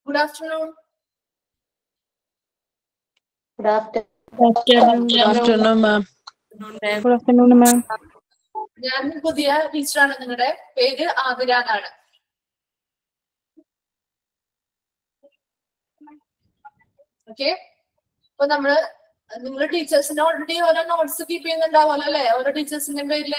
Good afternoon. Good afternoon. Good afternoon, ma'am. Good afternoon, ma'am. ഞാൻ പുതിയ ടീച്ചറാണ് നിങ്ങളുടെ പേര് ആതിര എന്നാണ് ഓക്കെ അപ്പൊ നമ്മള് നിങ്ങള് ടീച്ചേഴ്സിന് ഓൾറെഡി ഓരോ നോട്ട്സ് കീപ്പ് ചെയ്യുന്നുണ്ടാവുമല്ലോ അല്ലെ ഓരോ ടീച്ചേഴ്സിന്റെ പേരില്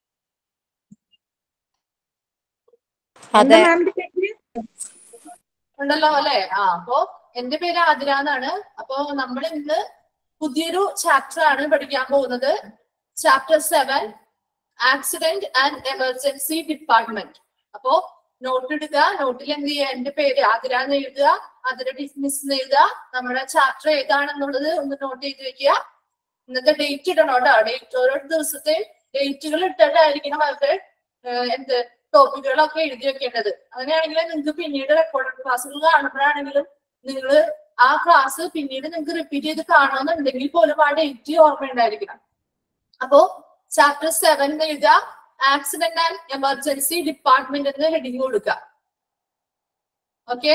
അതെ ഉണ്ടല്ലോ അല്ലെ ആ അപ്പൊ എന്റെ പേര് ആതിര എന്നാണ് അപ്പൊ നമ്മൾ ഇന്ന് പുതിയൊരു ചാപ്റ്റർ ആണ് പഠിക്കാൻ പോകുന്നത് chapter seven accident and emergency department അപ്പോ നോട്ട് എടുക്കുക നോട്ടിൽ എന്ത് ചെയ്യുക എന്റെ പേര് ആതിര എന്ന് എഴുതുക ആതിര മിസ് എന്ന് എഴുതുക നമ്മുടെ ചാപ്റ്റർ ഏതാണെന്നുള്ളത് ഒന്ന് നോട്ട് ചെയ്ത് വെക്കുക ഇന്നത്തെ ഡേറ്റ് ഇടണം കേട്ടോ ഡേറ്റ് ഓരോ ദിവസത്തെ ഡേറ്റുകൾ ഇട്ടിട്ടായിരിക്കണം അവരുടെ ഏഹ്, എന്ത് ടോപ്പിക്കുകളൊക്കെ എഴുതി വെക്കേണ്ടത് അങ്ങനെയാണെങ്കിൽ നിങ്ങൾക്ക് പിന്നീട് റെക്കോർഡ് ക്ലാസ്സുകൾ കാണുമ്പോഴാണെങ്കിലും നിങ്ങൾ ആ ക്ലാസ് പിന്നീട് നിങ്ങൾക്ക് റിപ്പീറ്റ് ചെയ്ത് കാണണമെന്നുണ്ടെങ്കിൽ പോലും ആ ഡേറ്റ് ഓർമ്മയുണ്ടായിരിക്കണം അപ്പോ ചാപ്റ്റർ സെവൻ എഴുതുക ആക്സിഡന്റ് ആൻഡ് എമർജൻസി ഡിപ്പാർട്ട്മെന്റ് എന്ന് ഹെഡിങ് കൊടുക്കുക ഓക്കെ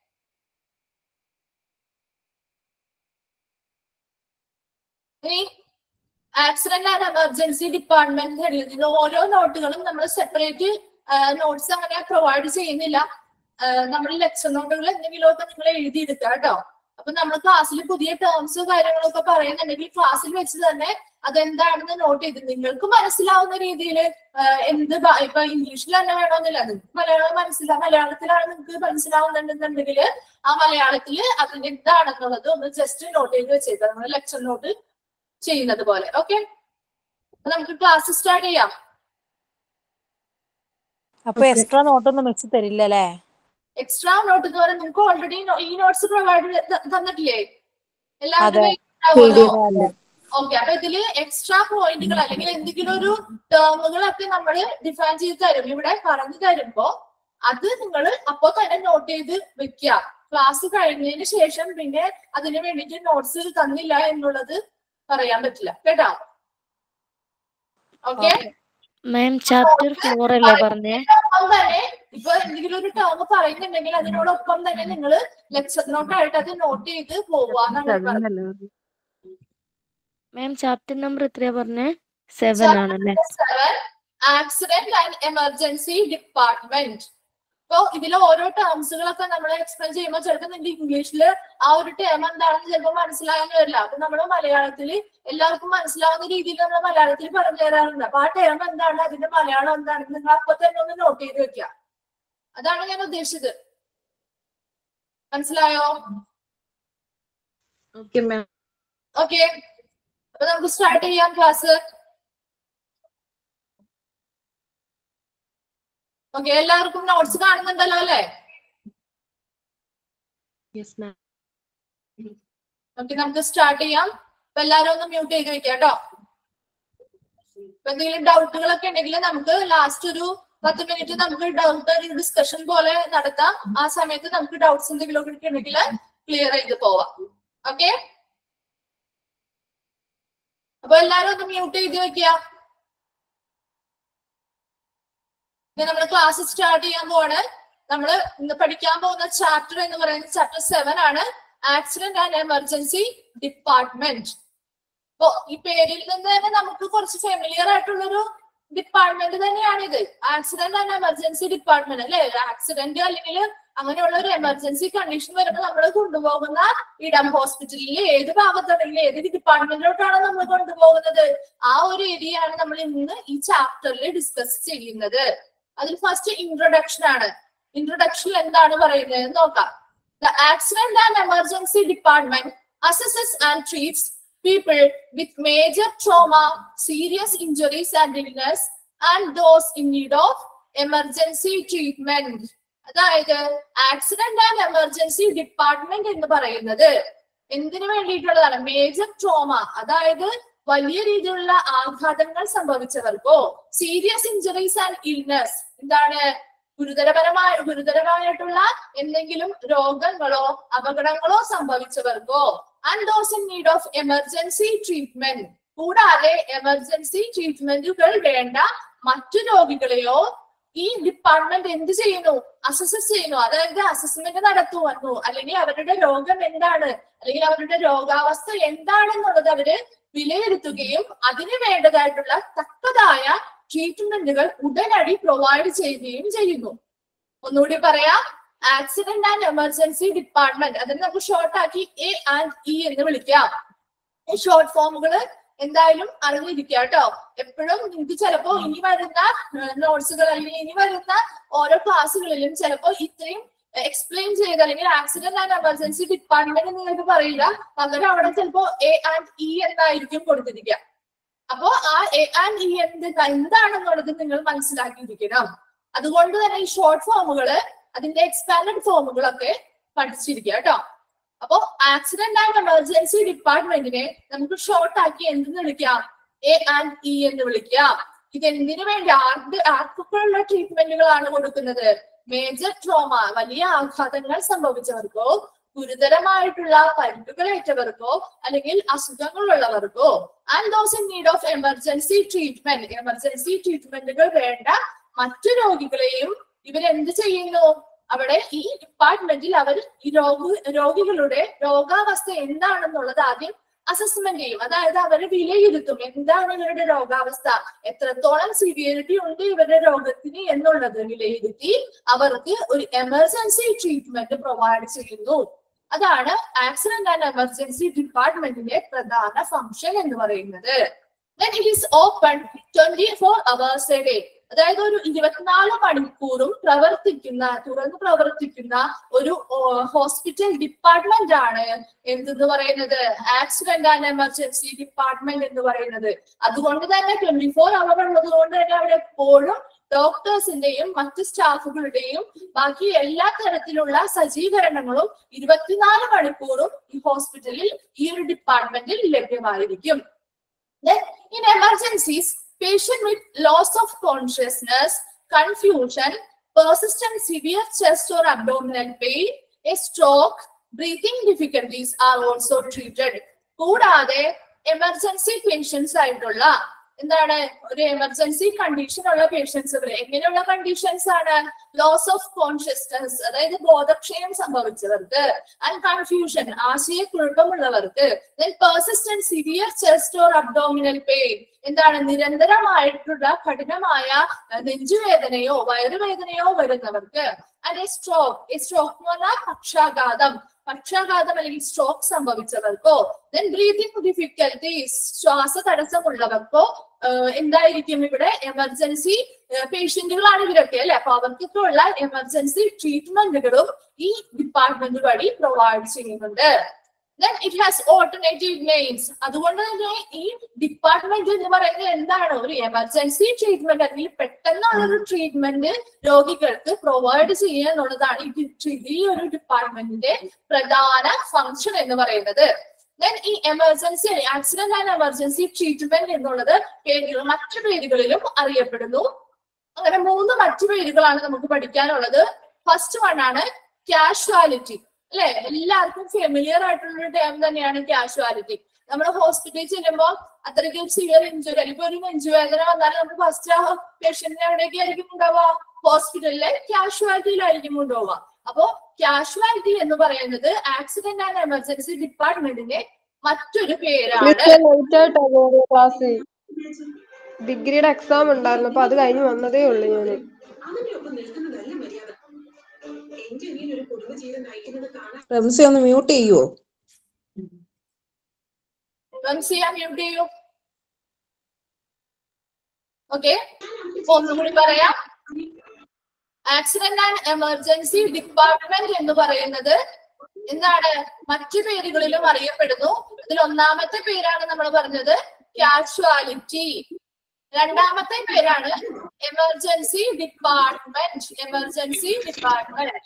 ഇനി accident and emergency department heading ഓരോ നോട്ടുകളും നമ്മൾ സെപ്പറേറ്റ് നോട്ട്സ് അങ്ങനെ പ്രൊവൈഡ് ചെയ്യുന്നില്ല നമ്മൾ ലെക്ചർ നോട്ടുകൾ എന്തെങ്കിലുമൊക്കെ നിങ്ങൾ എഴുതിയെടുക്കുക കേട്ടോ അപ്പൊ നമ്മൾ ക്ലാസ്സിൽ പുതിയ ടേംസ് കാര്യങ്ങളൊക്കെ പറയുന്നുണ്ടെങ്കിൽ ക്ലാസ്സിൽ വെച്ച് തന്നെ അതെന്താണെന്ന് നോട്ട് ചെയ്ത് നിങ്ങൾക്ക് മനസ്സിലാവുന്ന രീതിയിൽ എന്ത് ഭ- ഇപ്പൊ ഇംഗ്ലീഷിൽ തന്നെ വേണമെന്നില്ല നിങ്ങൾക്ക് മലയാളം മനസ്സിലാ മലയാളത്തിലാണ് നിങ്ങൾക്ക് മനസ്സിലാവുന്നുണ്ടെന്നുണ്ടെങ്കിൽ ആ മലയാളത്തിൽ അതിന്റെ എന്താണെന്നുള്ളത് ഒന്ന് ജസ്റ്റ് നോട്ട് ചെയ്ത് വെച്ചേക്കാം നമ്മൾ ലെക്ചർ നോട്ട് ചെയ്യുന്നത് പോലെ ഓക്കെ നമുക്ക് ക്ലാസ് സ്റ്റാർട്ട് ചെയ്യാം അപ്പൊ എക്സ്ട്രാ നോട്ടൊന്നും മിക്സ് തരില്ല അല്ലേ എക്സ്ട്രാ നോട്ട് എന്ന് പറയുന്നത് നിങ്ങൾക്ക് ഓൾറെഡി ഈ നോട്ട്സ് പ്രൊവൈഡ് തന്നിട്ടില്ലേ എല്ലാവരും ഓക്കെ അപ്പൊ ഇതില് എക്സ്ട്രാ പോയിന്റുകൾ അല്ലെങ്കിൽ എന്തെങ്കിലും ഒരു ടേമുകളൊക്കെ നമ്മൾ ഡിഫൈൻ ചെയ്ത് തരും ഇവിടെ പറഞ്ഞു തരുമ്പോ അത് നിങ്ങൾ അപ്പോ തന്നെ നോട്ട് ചെയ്ത് വെക്കുക ക്ലാസ് കഴിഞ്ഞതിന് ശേഷം പിന്നെ അതിന് വേണ്ടിയിട്ട് നോട്ട്സ് തന്നില്ല എന്നുള്ളത് പറയാൻ പറ്റില്ല കേട്ടോ ഓക്കെ മാം ചാപ്റ്റർ ഫോർ അല്ലേ പറഞ്ഞേ ഒപ്പം തന്നെ ഇപ്പൊ എന്തെങ്കിലും ഒരു ടേം പറയുന്നുണ്ടെങ്കിൽ അതിനോടൊപ്പം തന്നെ നിങ്ങൾ ലെക്ചർ നോട്ടായിട്ട് അത് നോട്ട് ചെയ്ത് പോവാന്നാണ് പറയുന്നത് മാം ചാപ്റ്റർ നമ്പർ എത്രയാ പറഞ്ഞേ സെവൻ ആണല്ലേ ആക്സിഡന്റ് ആൻഡ് എമർജൻസി ഡിപ്പാർട്ട്മെന്റ് ഇപ്പൊ ഇതിൽ ഓരോ ടേംസുകളൊക്കെ നമ്മൾ എക്സ്പ്ലെയിൻ ചെയ്യുമ്പോൾ ചിലപ്പോൾ നിങ്ങൾക്ക് ഇംഗ്ലീഷിൽ ആ ഒരു ടേം എന്താണെന്ന് ചിലപ്പോൾ മനസ്സിലാകാൻ വരില്ല അപ്പൊ നമ്മൾ മലയാളത്തിൽ എല്ലാവർക്കും മനസ്സിലാവുന്ന രീതിയിൽ നമ്മൾ മലയാളത്തിൽ പറഞ്ഞു തരാറുണ്ട് അപ്പൊ ആ ടേം എന്താണ് അതിന്റെ മലയാളം എന്താണെന്ന് നിങ്ങൾ അപ്പൊ തന്നെ ഒന്ന് നോട്ട് ചെയ്ത് വെക്കുക അതാണ് ഞാൻ ഉദ്ദേശിച്ചത് മനസ്സിലായോ Okay, ma'am. ഓക്കെ അപ്പൊ നമുക്ക് സ്റ്റാർട്ട് ചെയ്യാം ക്ലാസ് ഓക്കെ എല്ലാവർക്കും നോട്ട്സ് കാണുന്നുണ്ടല്ലോ അല്ലെ Yes, ma'am. ഓക്കെ നമുക്ക് സ്റ്റാർട്ട് ചെയ്യാം അപ്പൊ എല്ലാരും ഒന്ന് മ്യൂട്ട് ചെയ്ത് വെക്കാം കേട്ടോ അപ്പൊ എന്തെങ്കിലും ഡൗട്ടുകളൊക്കെ ഉണ്ടെങ്കിൽ നമുക്ക് ലാസ്റ്റ് ഒരു പത്ത് മിനിറ്റ് നമുക്ക് ഡൗട്ട് ഡിസ്കഷൻ പോലെ നടത്താം ആ സമയത്ത് നമുക്ക് ഡൗട്ട്സ് എന്തെങ്കിലും ഒക്കെ ഉണ്ടെങ്കിൽ ക്ലിയർ ചെയ്ത് പോവാം ഓക്കെ അപ്പൊ എല്ലാരും ഒന്ന് മ്യൂട്ട് ചെയ്ത് വെക്കുക ഇനി നമ്മൾ ക്ലാസ് സ്റ്റാർട്ട് ചെയ്യാൻ പോവാണ് നമ്മൾ ഇന്ന് പഠിക്കാൻ പോകുന്ന ചാപ്റ്റർ എന്ന് പറയുന്നത് ചാപ്റ്റർ സെവൻ ആണ് ആക്സിഡന്റ് ആൻഡ് എമർജൻസി ഡിപ്പാർട്ട്മെന്റ് അപ്പോ ഈ പേരിൽ നിന്ന് തന്നെ നമുക്ക് കുറച്ച് ഫെമിലിയർ ആയിട്ടുള്ളൊരു ഡിപ്പാർട്ട്മെന്റ് തന്നെയാണ് ഇത് ആക്സിഡന്റ് ആൻഡ് എമർജൻസി ഡിപ്പാർട്ട്മെന്റ് അല്ലെ ആക്സിഡന്റ് അല്ലെങ്കിൽ അങ്ങനെയുള്ള ഒരു എമർജൻസി കണ്ടീഷൻ വരുമ്പോൾ നമ്മൾ കൊണ്ടുപോകുന്ന ഇടം ഹോസ്പിറ്റലിൽ ഏത് ഭാഗത്താണെങ്കിൽ ഏത് ഡിപ്പാർട്ട്മെന്റിലോട്ടാണ് നമ്മൾ കൊണ്ടുപോകുന്നത് ആ ഒരു ഏരിയ ആണ് നമ്മൾ ഇന്ന് ഈ ചാപ്റ്ററിൽ ഡിസ്കസ് ചെയ്യുന്നത് അതിൽ ഫസ്റ്റ് ഇൻട്രൊഡക്ഷൻ ആണ് ഇൻട്രൊഡക്ഷൻ എന്താണ് പറയുന്നത് എന്ന് നോക്കാം the accident and emergency department assesses and treats people with major trauma, serious injuries and illness, and those in need of emergency treatment. അതായത് ആക്സിഡന്റ് ആൻഡ് എമർജൻസി ഡിപ്പാർട്ട്മെന്റ് എന്ന് പറയുന്നത് എന്തിനു വേണ്ടിയിട്ടുള്ളതാണ് മേജർ ട്രോമ അതായത് വലിയ രീതിയിലുള്ള ആഘാതങ്ങൾ സംഭവിച്ചവർക്കോ സീരിയസ് ഇഞ്ചുറീസ് ആൻഡ് ഇൽനെസ് എന്താണ് ഗുരുതരപരമായ ഗുരുതരമായിട്ടുള്ള എന്തെങ്കിലും രോഗങ്ങളോ അപകടങ്ങളോ സംഭവിച്ചവർക്കോ and those in need of emergency treatment കൂടാതെ എമർജൻസി ട്രീറ്റ്മെന്റുകൾ വേണ്ട മറ്റു രോഗികളെയോ ഈ ഡിപ്പാർട്ട്മെന്റ് എന്ത് ചെയ്യുന്നു അസസ് ചെയ്യുന്നു അതായത് അസസ്മെന്റ് നടത്തുവന്നു അല്ലെങ്കിൽ അവരുടെ രോഗം എന്താണ് അല്ലെങ്കിൽ അവരുടെ രോഗാവസ്ഥ എന്താണെന്നുള്ളത് അവര് വിലയിരുത്തുകയും അതിന് വേണ്ടതായിട്ടുള്ള തക്കതായ ട്രീറ്റ്മെന്റുകൾ ഉടനടി പ്രൊവൈഡ് ചെയ്യുകയും ചെയ്യുന്നു ഒന്നുകൂടി പറയാം ആക്സിഡന്റ് ആൻഡ് എമർജൻസി ഡിപ്പാർട്ട്മെന്റ് അതിന് നമുക്ക് ഷോർട്ട് ആക്കി എ ആൻഡ് ഇ എന്ന് വിളിക്കാം ഈ ഷോർട്ട് ഫോമുകള് എന്തായാലും അറിഞ്ഞിരിക്കുക കേട്ടോ എപ്പോഴും നിങ്ങൾക്ക് ചിലപ്പോ ഇനി വരുന്ന നോട്ട്സുകൾ അല്ലെങ്കിൽ ഇനി വരുന്ന ഓരോ ക്ലാസ്സുകളിലും ചിലപ്പോ ഇത്രയും എക്സ്പ്ലെയിൻ ചെയ്ത് അല്ലെങ്കിൽ ആക്സിഡന്റ് ആൻഡ് എമർജൻസി ഡിപ്പാർട്ട്മെന്റ് നിങ്ങൾക്ക് പറയില്ല പകരം അവിടെ ചിലപ്പോ എ ആൻഡ് ഇ എന്നായിരിക്കും കൊടുത്തിരിക്കുക അപ്പോ ആ എ ആൻഡ് ഇ എന്ത് എന്താണെന്നുള്ളത് നിങ്ങൾ മനസ്സിലാക്കിയിരിക്കണം അതുകൊണ്ട് തന്നെ ഈ ഷോർട്ട് ഫോമുകള് അതിന്റെ എക്സ്പാൻഡഡ് ഫോമുകളൊക്കെ പഠിച്ചിരിക്കുക കേട്ടോ അപ്പോ ആക്സിഡന്റ് ആൻഡ് എമർജൻസി ഡിപ്പാർട്ട്മെന്റിനെ നമുക്ക് ഷോർട്ട് ആക്കി എന്തെന്ന് വിളിക്കാം എ ആൻഡ് ഇ എന്ന് വിളിക്കാം ഇത് എന്തിനു വേണ്ടി ആർക്ക് ആർക്കൊക്കെയുള്ള ട്രീറ്റ്മെന്റുകളാണ് കൊടുക്കുന്നത് മേജർ ട്രോമ വലിയ ആഘാതങ്ങൾ സംഭവിച്ചവർക്കോ ഗുരുതരമായിട്ടുള്ള പരിക്കുകളേറ്റവർക്കോ അല്ലെങ്കിൽ അസുഖങ്ങളുള്ളവർക്കോ and those in need of emergency treatment emergency ട്രീറ്റ്മെന്റുകൾ വേണ്ട മറ്റു രോഗികളെയും ഇവരെന്ത് ചെയ്യുന്നു അവിടെ ഈ ഡിപ്പാർട്ട്മെന്റിൽ അവർ ഈ രോഗ രോഗികളുടെ രോഗാവസ്ഥ എന്താണെന്നുള്ളത് ആദ്യം അസസ്മെന്റ് ചെയ്യും അതായത് അവർ വിലയിരുത്തും എന്താണ് ഇവരുടെ രോഗാവസ്ഥ എത്രത്തോളം സിവിയറിറ്റി ഉണ്ട് ഇവരുടെ രോഗത്തിന് എന്നുള്ളത് വിലയിരുത്തി അവർക്ക് ഒരു എമർജൻസി ട്രീറ്റ്മെന്റ് പ്രൊവൈഡ് ചെയ്യുന്നു അതാണ് ആക്സിഡന്റ് ആൻഡ് എമർജൻസി ഡിപ്പാർട്ട്മെന്റിന്റെ പ്രധാന ഫംഗ്ഷൻ എന്ന് പറയുന്നത് then it is open 24 hours a day അതായത് ഒരു ഇരുപത്തിനാല് മണിക്കൂറും പ്രവർത്തിക്കുന്ന തുറന്ന് പ്രവർത്തിക്കുന്ന ഒരു ഹോസ്പിറ്റൽ ഡിപ്പാർട്ട്മെന്റ് ആണ് എന്തെന്ന് പറയുന്നത് ആക്സിഡന്റ് ആൻഡ് എമർജൻസി ഡിപ്പാർട്ട്മെന്റ് എന്ന് പറയുന്നത് അതുകൊണ്ട് തന്നെ ട്വന്റി ഫോർ അവർ ഉള്ളത് കൊണ്ട് തന്നെ അവിടെ എപ്പോഴും ഡോക്ടേഴ്സിന്റെയും മറ്റ് സ്റ്റാഫുകളുടെയും ബാക്കി എല്ലാ തരത്തിലുള്ള സജ്ജീകരണങ്ങളും ഇരുപത്തിനാല് മണിക്കൂറും ഈ ഹോസ്പിറ്റലിൽ ഈ ഒരു ഡിപ്പാർട്ട്മെന്റിൽ ലഭ്യമായിരിക്കും Then, in emergencies, patient with loss of consciousness, confusion, persistent severe chest or abdominal pain, a stroke, breathing difficulties are also treated. കൂടാതെ എമർജൻസി പേഷ്യൻസ് ആയിട്ടുള്ള എന്താണ് ഒരു എമർജൻസി കണ്ടീഷൻ ഉള്ള പേഷ്യൻസ് എങ്ങനെയുള്ള കണ്ടീഷൻസ് ആണ് ലോസ് ഓഫ് കോൺഷ്യസ്നസ് അതായത് ബോധക്ഷയം സംഭവിച്ചവർക്ക് ആൻഡ് കൺഫ്യൂഷൻ ആശയക്കുഴപ്പമുള്ളവർക്ക് then persistent severe chest or abdominal pain എന്താണ് നിരന്തരമായിട്ടുള്ള കഠിനമായ അഹ്, നെഞ്ചുവേദനയോ വയറുവേദനയോ വരുന്നവർക്ക് and a stroke a stroke എന്ന് പറഞ്ഞാൽ പക്ഷാഘാതം പക്ഷാഘാതം അല്ലെങ്കിൽ സ്ട്രോക്ക് സംഭവിച്ചവർക്കോ ദെൻ ബ്രീതിങ് ഡിഫിക്കൽറ്റീസ് ശ്വാസ തടസ്സമുള്ളവർക്കോ ആഹ്, എന്തായിരിക്കും ഇവിടെ എമർജൻസി പേഷ്യന്റുകളാണ് ഇവരൊക്കെ അല്ലെ അപ്പൊ അവർക്കൊക്കെ ഉള്ള എമർജൻസി ട്രീറ്റ്മെന്റുകളും ഈ ഡിപ്പാർട്ട്മെന്റ് വഴി പ്രൊവൈഡ് ചെയ്യുന്നുണ്ട് then it has alternative names അതുകൊണ്ട് തന്നെ ഈ ഡിപ്പാർട്ട്മെന്റ് എന്ന് പറയുന്നത് എന്താണ് ഒരു എമർജൻസി ട്രീറ്റ്മെന്റ് അല്ലെങ്കിൽ പെട്ടെന്നുള്ള ഒരു ട്രീറ്റ്മെന്റ് രോഗികൾക്ക് പ്രൊവൈഡ് ചെയ്യുക എന്നുള്ളതാണ് ഈ ഡി- ഈ ഒരു ഡിപ്പാർട്ട്മെന്റിന്റെ പ്രധാന ഫംഗ്ഷൻ എന്ന് പറയുന്നത് ദെൻ ഈ emergency accident and emergency treatment എന്നുള്ളത് പേരുകൾ മറ്റു പേരുകളിലും അറിയപ്പെടുന്നു അങ്ങനെ മൂന്ന് മറ്റു പേരുകളാണ് നമുക്ക് പഠിക്കാനുള്ളത് ഫസ്റ്റ് വൺ ആണ് കാഷ്വാലിറ്റി അല്ലെ എല്ലാവർക്കും ഫെമിലിയർ ആയിട്ടുള്ള ഒരു ടേം തന്നെയാണ് കാഷ്വാലിറ്റി നമ്മൾ ഹോസ്പിറ്റലിൽ ചെല്ലുമ്പോൾ അത്രയ്ക്കും സിവിയർ ഇഞ്ചുറി അല്ലെങ്കിൽ ഒരു നെഞ്ചുവേദന വന്നാൽ നമ്മൾ ഫസ്റ്റ് ആ പേഷ്യന്റിനെ എവിടേക്ക് ആയിരിക്കും ഉണ്ടാവുക ഹോസ്പിറ്റലിലെ കാഷ്വാലിറ്റിയിലായിരിക്കും കൊണ്ടുപോവുക അപ്പോ കാഷ്വാലിറ്റി എന്ന് പറയുന്നത് ആക്സിഡന്റ് ആൻഡ് എമർജൻസി ഡിപ്പാർട്ട്മെന്റിന്റെ മറ്റൊരു പേരാണ് ക്ലാസ് ഡിഗ്രിയുടെ എക്സാം ഉണ്ടായിരുന്നു അപ്പൊ അത് കഴിഞ്ഞ് വന്നതേ ഉള്ളൂ ഞാന് റംസി ഒന്ന് മ്യൂട്ട് ചെയ്യുവോ റംസിയ മ്യൂട്ട് ചെയ്യൂ ഓക്കെ ഒന്നുകൂടി പറയാം ആക്സിഡന്റ് ആൻഡ് എമർജൻസി ഡിപ്പാർട്ട്മെന്റ് എന്ന് പറയുന്നത് എന്താണ് മറ്റു പേരുകളിലും അറിയപ്പെടുന്നു ഇതിൽ ഒന്നാമത്തെ പേരാണ് നമ്മൾ പറഞ്ഞത് കാഷ്വാലിറ്റി രണ്ടാമത്തെ പേരാണ് എമർജൻസി ഡിപ്പാർട്ട്മെന്റ് എമർജൻസി ഡിപ്പാർട്ട്മെന്റ്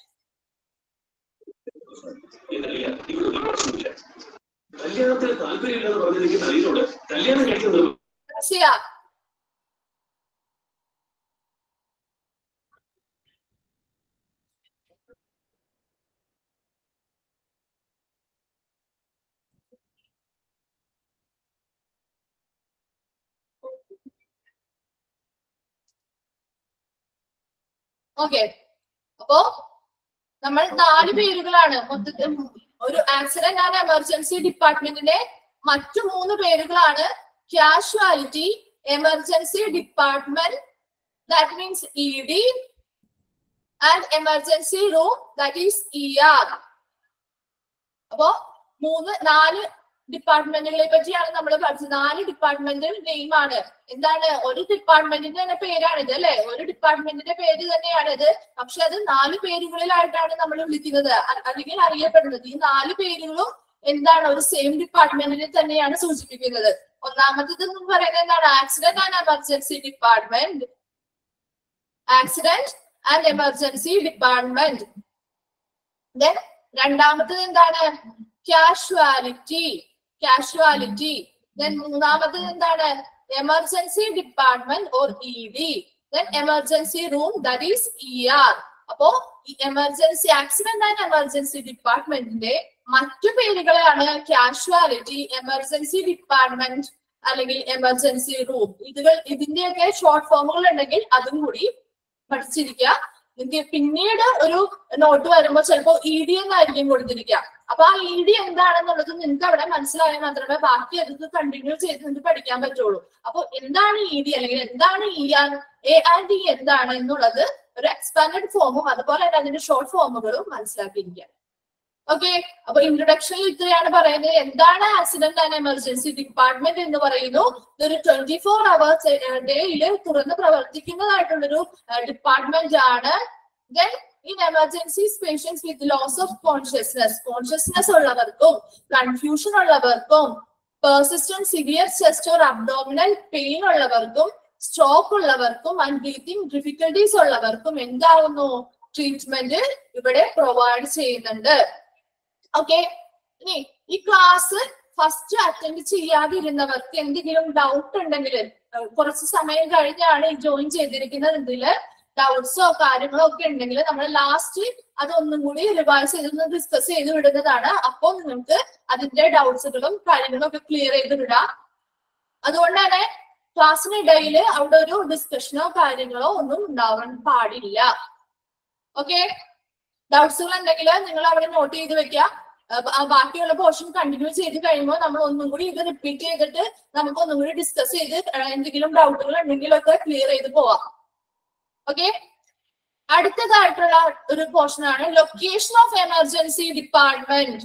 കല്യാണത്തിന് താല്പര്യമില്ലെന്ന് പറഞ്ഞിരിക്കുന്ന അലീനോട് കല്യാണം കഴിക്കുന്നത് റംസിയ ഓക്കെ അപ്പോ നമ്മൾ നാല് പേരുകളാണ് മൊത്തത്തിൽ ഒരു ആക്സിഡന്റ് ആൻഡ് എമർജൻസി ഡിപ്പാർട്ട്മെന്റിന്റെ മറ്റു മൂന്ന് പേരുകളാണ് casualty emergency department that means E D and emergency room that is E R അപ്പോ മൂന്ന് നാല് ഡിപ്പാർട്ട്മെന്റുകളെ പറ്റിയാണ് നമ്മൾ പഠിച്ചത് നാല് ഡിപ്പാർട്ട്മെന്റ് നെയിം ആണ് എന്താണ് ഒരു ഡിപ്പാർട്ട്മെന്റിന്റെ തന്നെ പേരാണിത് അല്ലെ ഒരു ഡിപ്പാർട്ട്മെന്റിന്റെ പേര് തന്നെയാണ് ഇത് പക്ഷെ അത് നാല് പേരുകളിലായിട്ടാണ് നമ്മൾ വിളിക്കുന്നത് അ- അല്ലെങ്കിൽ അറിയപ്പെടുന്നത് ഈ നാല് പേരുകളും എന്താണ് ഒരു സെയിം ഡിപ്പാർട്ട്മെന്റിനെ തന്നെയാണ് സൂചിപ്പിക്കുന്നത് ഒന്നാമത്തേത് എന്ന് പറയുന്നത് എന്താണ് accident and emergency department accident and emergency department then രണ്ടാമത്തത് എന്താണ് കാഷ്വാലിറ്റി കാഷ്വാലിറ്റി ദെൻ മൂന്നാമത്തത് എന്താണ് emergency department or E D then emergency room that is E R അപ്പോ ഈ എമർജൻസി ആക്സിഡന്റ് ആൻഡ് എമർജൻസി ഡിപ്പാർട്ട്മെന്റിന്റെ മറ്റു പേരുകളാണ് കാഷ്വാലിറ്റി എമർജൻസി ഡിപ്പാർട്ട്മെന്റ് അല്ലെങ്കിൽ എമർജൻസി റൂം ഇതുകൾ ഇതിന്റെയൊക്കെ ഷോർട്ട് ഫോമുകൾ ഉണ്ടെങ്കിൽ അതും കൂടി പഠിച്ചിരിക്കുക നിങ്ങൾക്ക് പിന്നീട് ഒരു നോട്ട് വരുമ്പോൾ ചിലപ്പോ ഇ ഡി എന്നായിരിക്കും കൊടുത്തിരിക്കുക അപ്പൊ ആ ഇ ഡി എന്താണെന്നുള്ളത് നിങ്ങൾക്ക് അവിടെ മനസ്സിലായാൽ മാത്രമേ ബാക്കി അത് കണ്ടിന്യൂ ചെയ്ത് നിങ്ങൾക്ക് പഠിക്കാൻ പറ്റുള്ളൂ അപ്പൊ എന്താണ് ഇ ഡി അല്ലെങ്കിൽ എന്താണ് E R A and D എന്താണ് എന്നുള്ളത് ഒരു എക്സ്പാൻഡഡ് ഫോമും അതുപോലെ തന്നെ അതിന്റെ ഷോർട്ട് ഫോമുകളും മനസ്സിലാക്കിയിരിക്കുക ഓക്കെ അപ്പൊ ഇൻട്രൊഡക്ഷനിൽ ഇത്രയാണ് പറയുന്നത് എന്താണ് ആക്സിഡന്റ് ആൻഡ് എമർജൻസി ഡിപ്പാർട്ട്മെന്റ് എന്ന് പറയുന്നു ഇതൊരു ട്വന്റി ഫോർ അവേഴ്സ് ഡേയിൽ തുറന്ന് പ്രവർത്തിക്കുന്നതായിട്ടുള്ളൊരു ഡിപ്പാർട്ട്മെന്റ് ആണ് then in emergencies patients with loss of consciousness consciousness ഉള്ളവർക്കും കൺഫ്യൂഷൻ ഉള്ളവർക്കും persistent severe chest or abdominal pain ഉള്ളവർക്കും സ്ട്രോക്ക് ഉള്ളവർക്കും ആൻഡ് ബ്രീത്തിങ് ഡിഫിക്കൽട്ടീസ് ഉള്ളവർക്കും എന്താവുന്നു ട്രീറ്റ്മെന്റ് ഇവിടെ പ്രൊവൈഡ് ചെയ്യുന്നുണ്ട് ഓക്കെ ഇനി ഈ ക്ലാസ് ഫസ്റ്റ് അറ്റൻഡ് ചെയ്യാതിരുന്നവർക്ക് എന്തെങ്കിലും ഡൗട്ട് ഉണ്ടെങ്കിൽ ഏഹ് കുറച്ച് സമയം കഴിഞ്ഞാണ് ജോയിൻ ചെയ്തിരിക്കുന്നതെങ്കിൽ ഡൗട്ട്സോ കാര്യങ്ങളോ ഒക്കെ ഉണ്ടെങ്കിൽ നമ്മൾ ലാസ്റ്റ് അതൊന്നും കൂടി റിവൈസ് ചെയ്തൊന്ന് ഡിസ്കസ് ചെയ്ത് വിടുന്നതാണ് അപ്പോൾ നിങ്ങൾക്ക് അതിന്റെ ഡൗട്ട്സുകളും കാര്യങ്ങളും ഒക്കെ ക്ലിയർ ചെയ്ത് വിടാം അതുകൊണ്ട് തന്നെ ക്ലാസ്സിനിടയിൽ അവിടെ ഒരു ഡിസ്കഷനോ കാര്യങ്ങളോ ഒന്നും ഉണ്ടാവാൻ പാടില്ല ഓക്കെ ഡൗട്ട്സുകൾ ഉണ്ടെങ്കിൽ നിങ്ങൾ അവിടെ നോട്ട് ചെയ്ത് വെക്കുക അഹ് ആ ബാക്കിയുള്ള പോർഷൻ കണ്ടിന്യൂ ചെയ്ത് കഴിയുമ്പോൾ നമ്മൾ ഒന്നും കൂടി ഇത് റിപ്പീറ്റ് ചെയ്തിട്ട് നമുക്ക് ഒന്നും കൂടി ഡിസ്കസ് ചെയ്ത് ഏഹ് എന്തെങ്കിലും ഡൗട്ടുകൾ ഉണ്ടെങ്കിലൊക്കെ ക്ലിയർ ചെയ്ത് പോവാം ഓക്കെ അടുത്തതായിട്ടുള്ള ഒരു പോർഷൻ ആണ് location of emergency department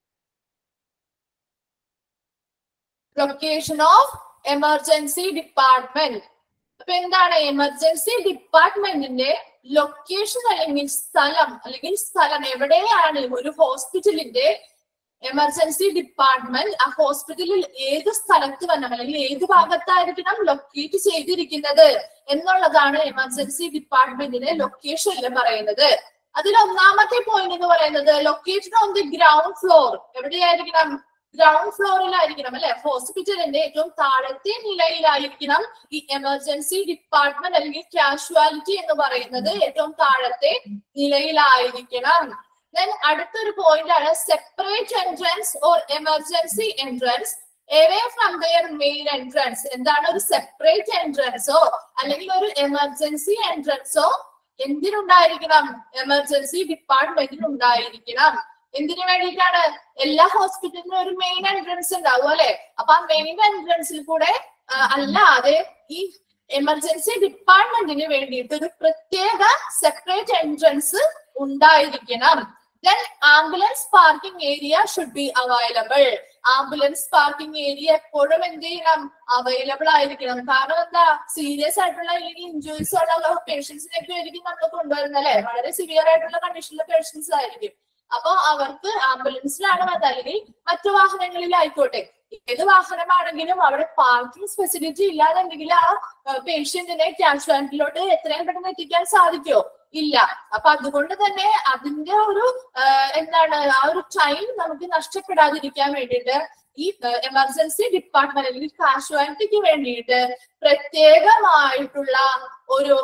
location of emergency department അപ്പൊ എന്താണ് എമർജൻസി ഡിപ്പാർട്ട്മെന്റിന്റെ ലൊക്കേഷൻ അല്ലെങ്കിൽ സ്ഥലം അല്ലെങ്കിൽ സ്ഥലം എവിടെയാണ് ഒരു ഹോസ്പിറ്റലിന്റെ എമർജൻസി ഡിപ്പാർട്ട്മെന്റ് ആ ഹോസ്പിറ്റലിൽ ഏത് സ്ഥലത്ത് വരണം അല്ലെങ്കിൽ ഏത് ഭാഗത്തായിരിക്കണം ലൊക്കേറ്റ് ചെയ്തിരിക്കുന്നത് എന്നുള്ളതാണ് എമർജൻസി ഡിപ്പാർട്ട്മെന്റിന്റെ ലൊക്കേഷനിൽ പറയുന്നത് അതിൽ ഒന്നാമത്തെ പോയിന്റ് എന്ന് പറയുന്നത് location on the ground floor എവിടെയായിരിക്കണം ഗ്രൗണ്ട് ഫ്ലോറിലായിരിക്കണം അല്ലെ ഹോസ്പിറ്റലിന്റെ ഏറ്റവും താഴത്തെ നിലയിലായിരിക്കണം ഈ എമർജൻസി ഡിപ്പാർട്ട്മെന്റ് അല്ലെങ്കിൽ കാഷ്വാലിറ്റി എന്ന് പറയുന്നത് ഏറ്റവും താഴത്തെ നിലയിലായിരിക്കണം ദെൻ അടുത്തൊരു പോയിന്റ് ആണ് separate entrance or emergency entrance away from their main entrance എന്താണ് ഒരു സെപ്പറേറ്റ് എൻട്രൻസോ അല്ലെങ്കിൽ ഒരു എമർജൻസി എൻട്രൻസോ എന്തിനുണ്ടായിരിക്കണം എമർജൻസി ഡിപ്പാർട്ട്മെന്റിന് ഉണ്ടായിരിക്കണം എന്തിനു വേണ്ടിയിട്ടാണ് എല്ലാ ഹോസ്പിറ്റലിനും ഒരു മെയിൻ എൻട്രൻസ് ഉണ്ടാവും അല്ലെ അപ്പൊ ആ മെയിൻ എൻട്രൻസിൽ കൂടെ ആ, അല്ലാതെ ഈ എമർജൻസി ഡിപ്പാർട്ട്മെന്റിന് വേണ്ടിയിട്ട് ഒരു പ്രത്യേക സെപ്പറേറ്റ് എൻട്രൻസ് ഉണ്ടായിരിക്കണം then ambulance parking area should be available ambulance parking area എപ്പോഴും എന്ത് ചെയ്യണം അവൈലബിൾ ആയിരിക്കണം കാരണം എന്താ സീരിയസ് ആയിട്ടുള്ള അല്ലെങ്കിൽ ഇഞ്ചുറീസ് ഉള്ള പേഷ്യൻസിനൊക്കെ ആയിരിക്കും നമ്മൾ കൊണ്ടുവരുന്നത് അല്ലെ വളരെ സിവിയർ ആയിട്ടുള്ള കണ്ടീഷനിലെ പേഷ്യൻസ് ആയിരിക്കും അപ്പൊ അവർക്ക് ആംബുലൻസിലാണ് വന്നത് അല്ലെങ്കിൽ മറ്റു വാഹനങ്ങളിലായിക്കോട്ടെ ഏത് വാഹനമാണെങ്കിലും അവിടെ പാർക്കിംഗ് ഫെസിലിറ്റി ഇല്ലാതെങ്കിൽ ആ പേഷ്യന്റിനെ കാഷ്വാലിറ്റിയിലോട്ട് എത്രയും പെട്ടെന്ന് എത്തിക്കാൻ സാധിക്കുമോ ഇല്ല അപ്പൊ അതുകൊണ്ട് തന്നെ അതിന്റെ ഒരു ആ, എന്താണ് ആ ഒരു ടൈം നമുക്ക് നഷ്ടപ്പെടാതിരിക്കാൻ വേണ്ടിയിട്ട് ഈ എമർജൻസി ഡിപ്പാർട്ട്മെന്റ് അല്ലെങ്കിൽ കാഷ്വാലിറ്റിക്ക് വേണ്ടിയിട്ട് പ്രത്യേകമായിട്ടുള്ള ഒരു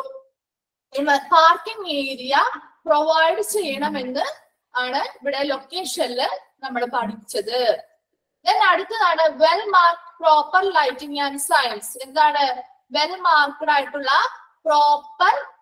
പാർക്കിംഗ് ഏരിയ പ്രൊവൈഡ് ചെയ്യണമെന്ന് ആണ് ഇവിടെ ലൊക്കേഷനിൽ നമ്മൾ പഠിച്ചത് ദെൻ അടുത്തതാണ് well mark proper lighting and signs എന്താണ് വെൽ മാർക്ക്ഡ് ആയിട്ടുള്ള പ്രോപ്പർ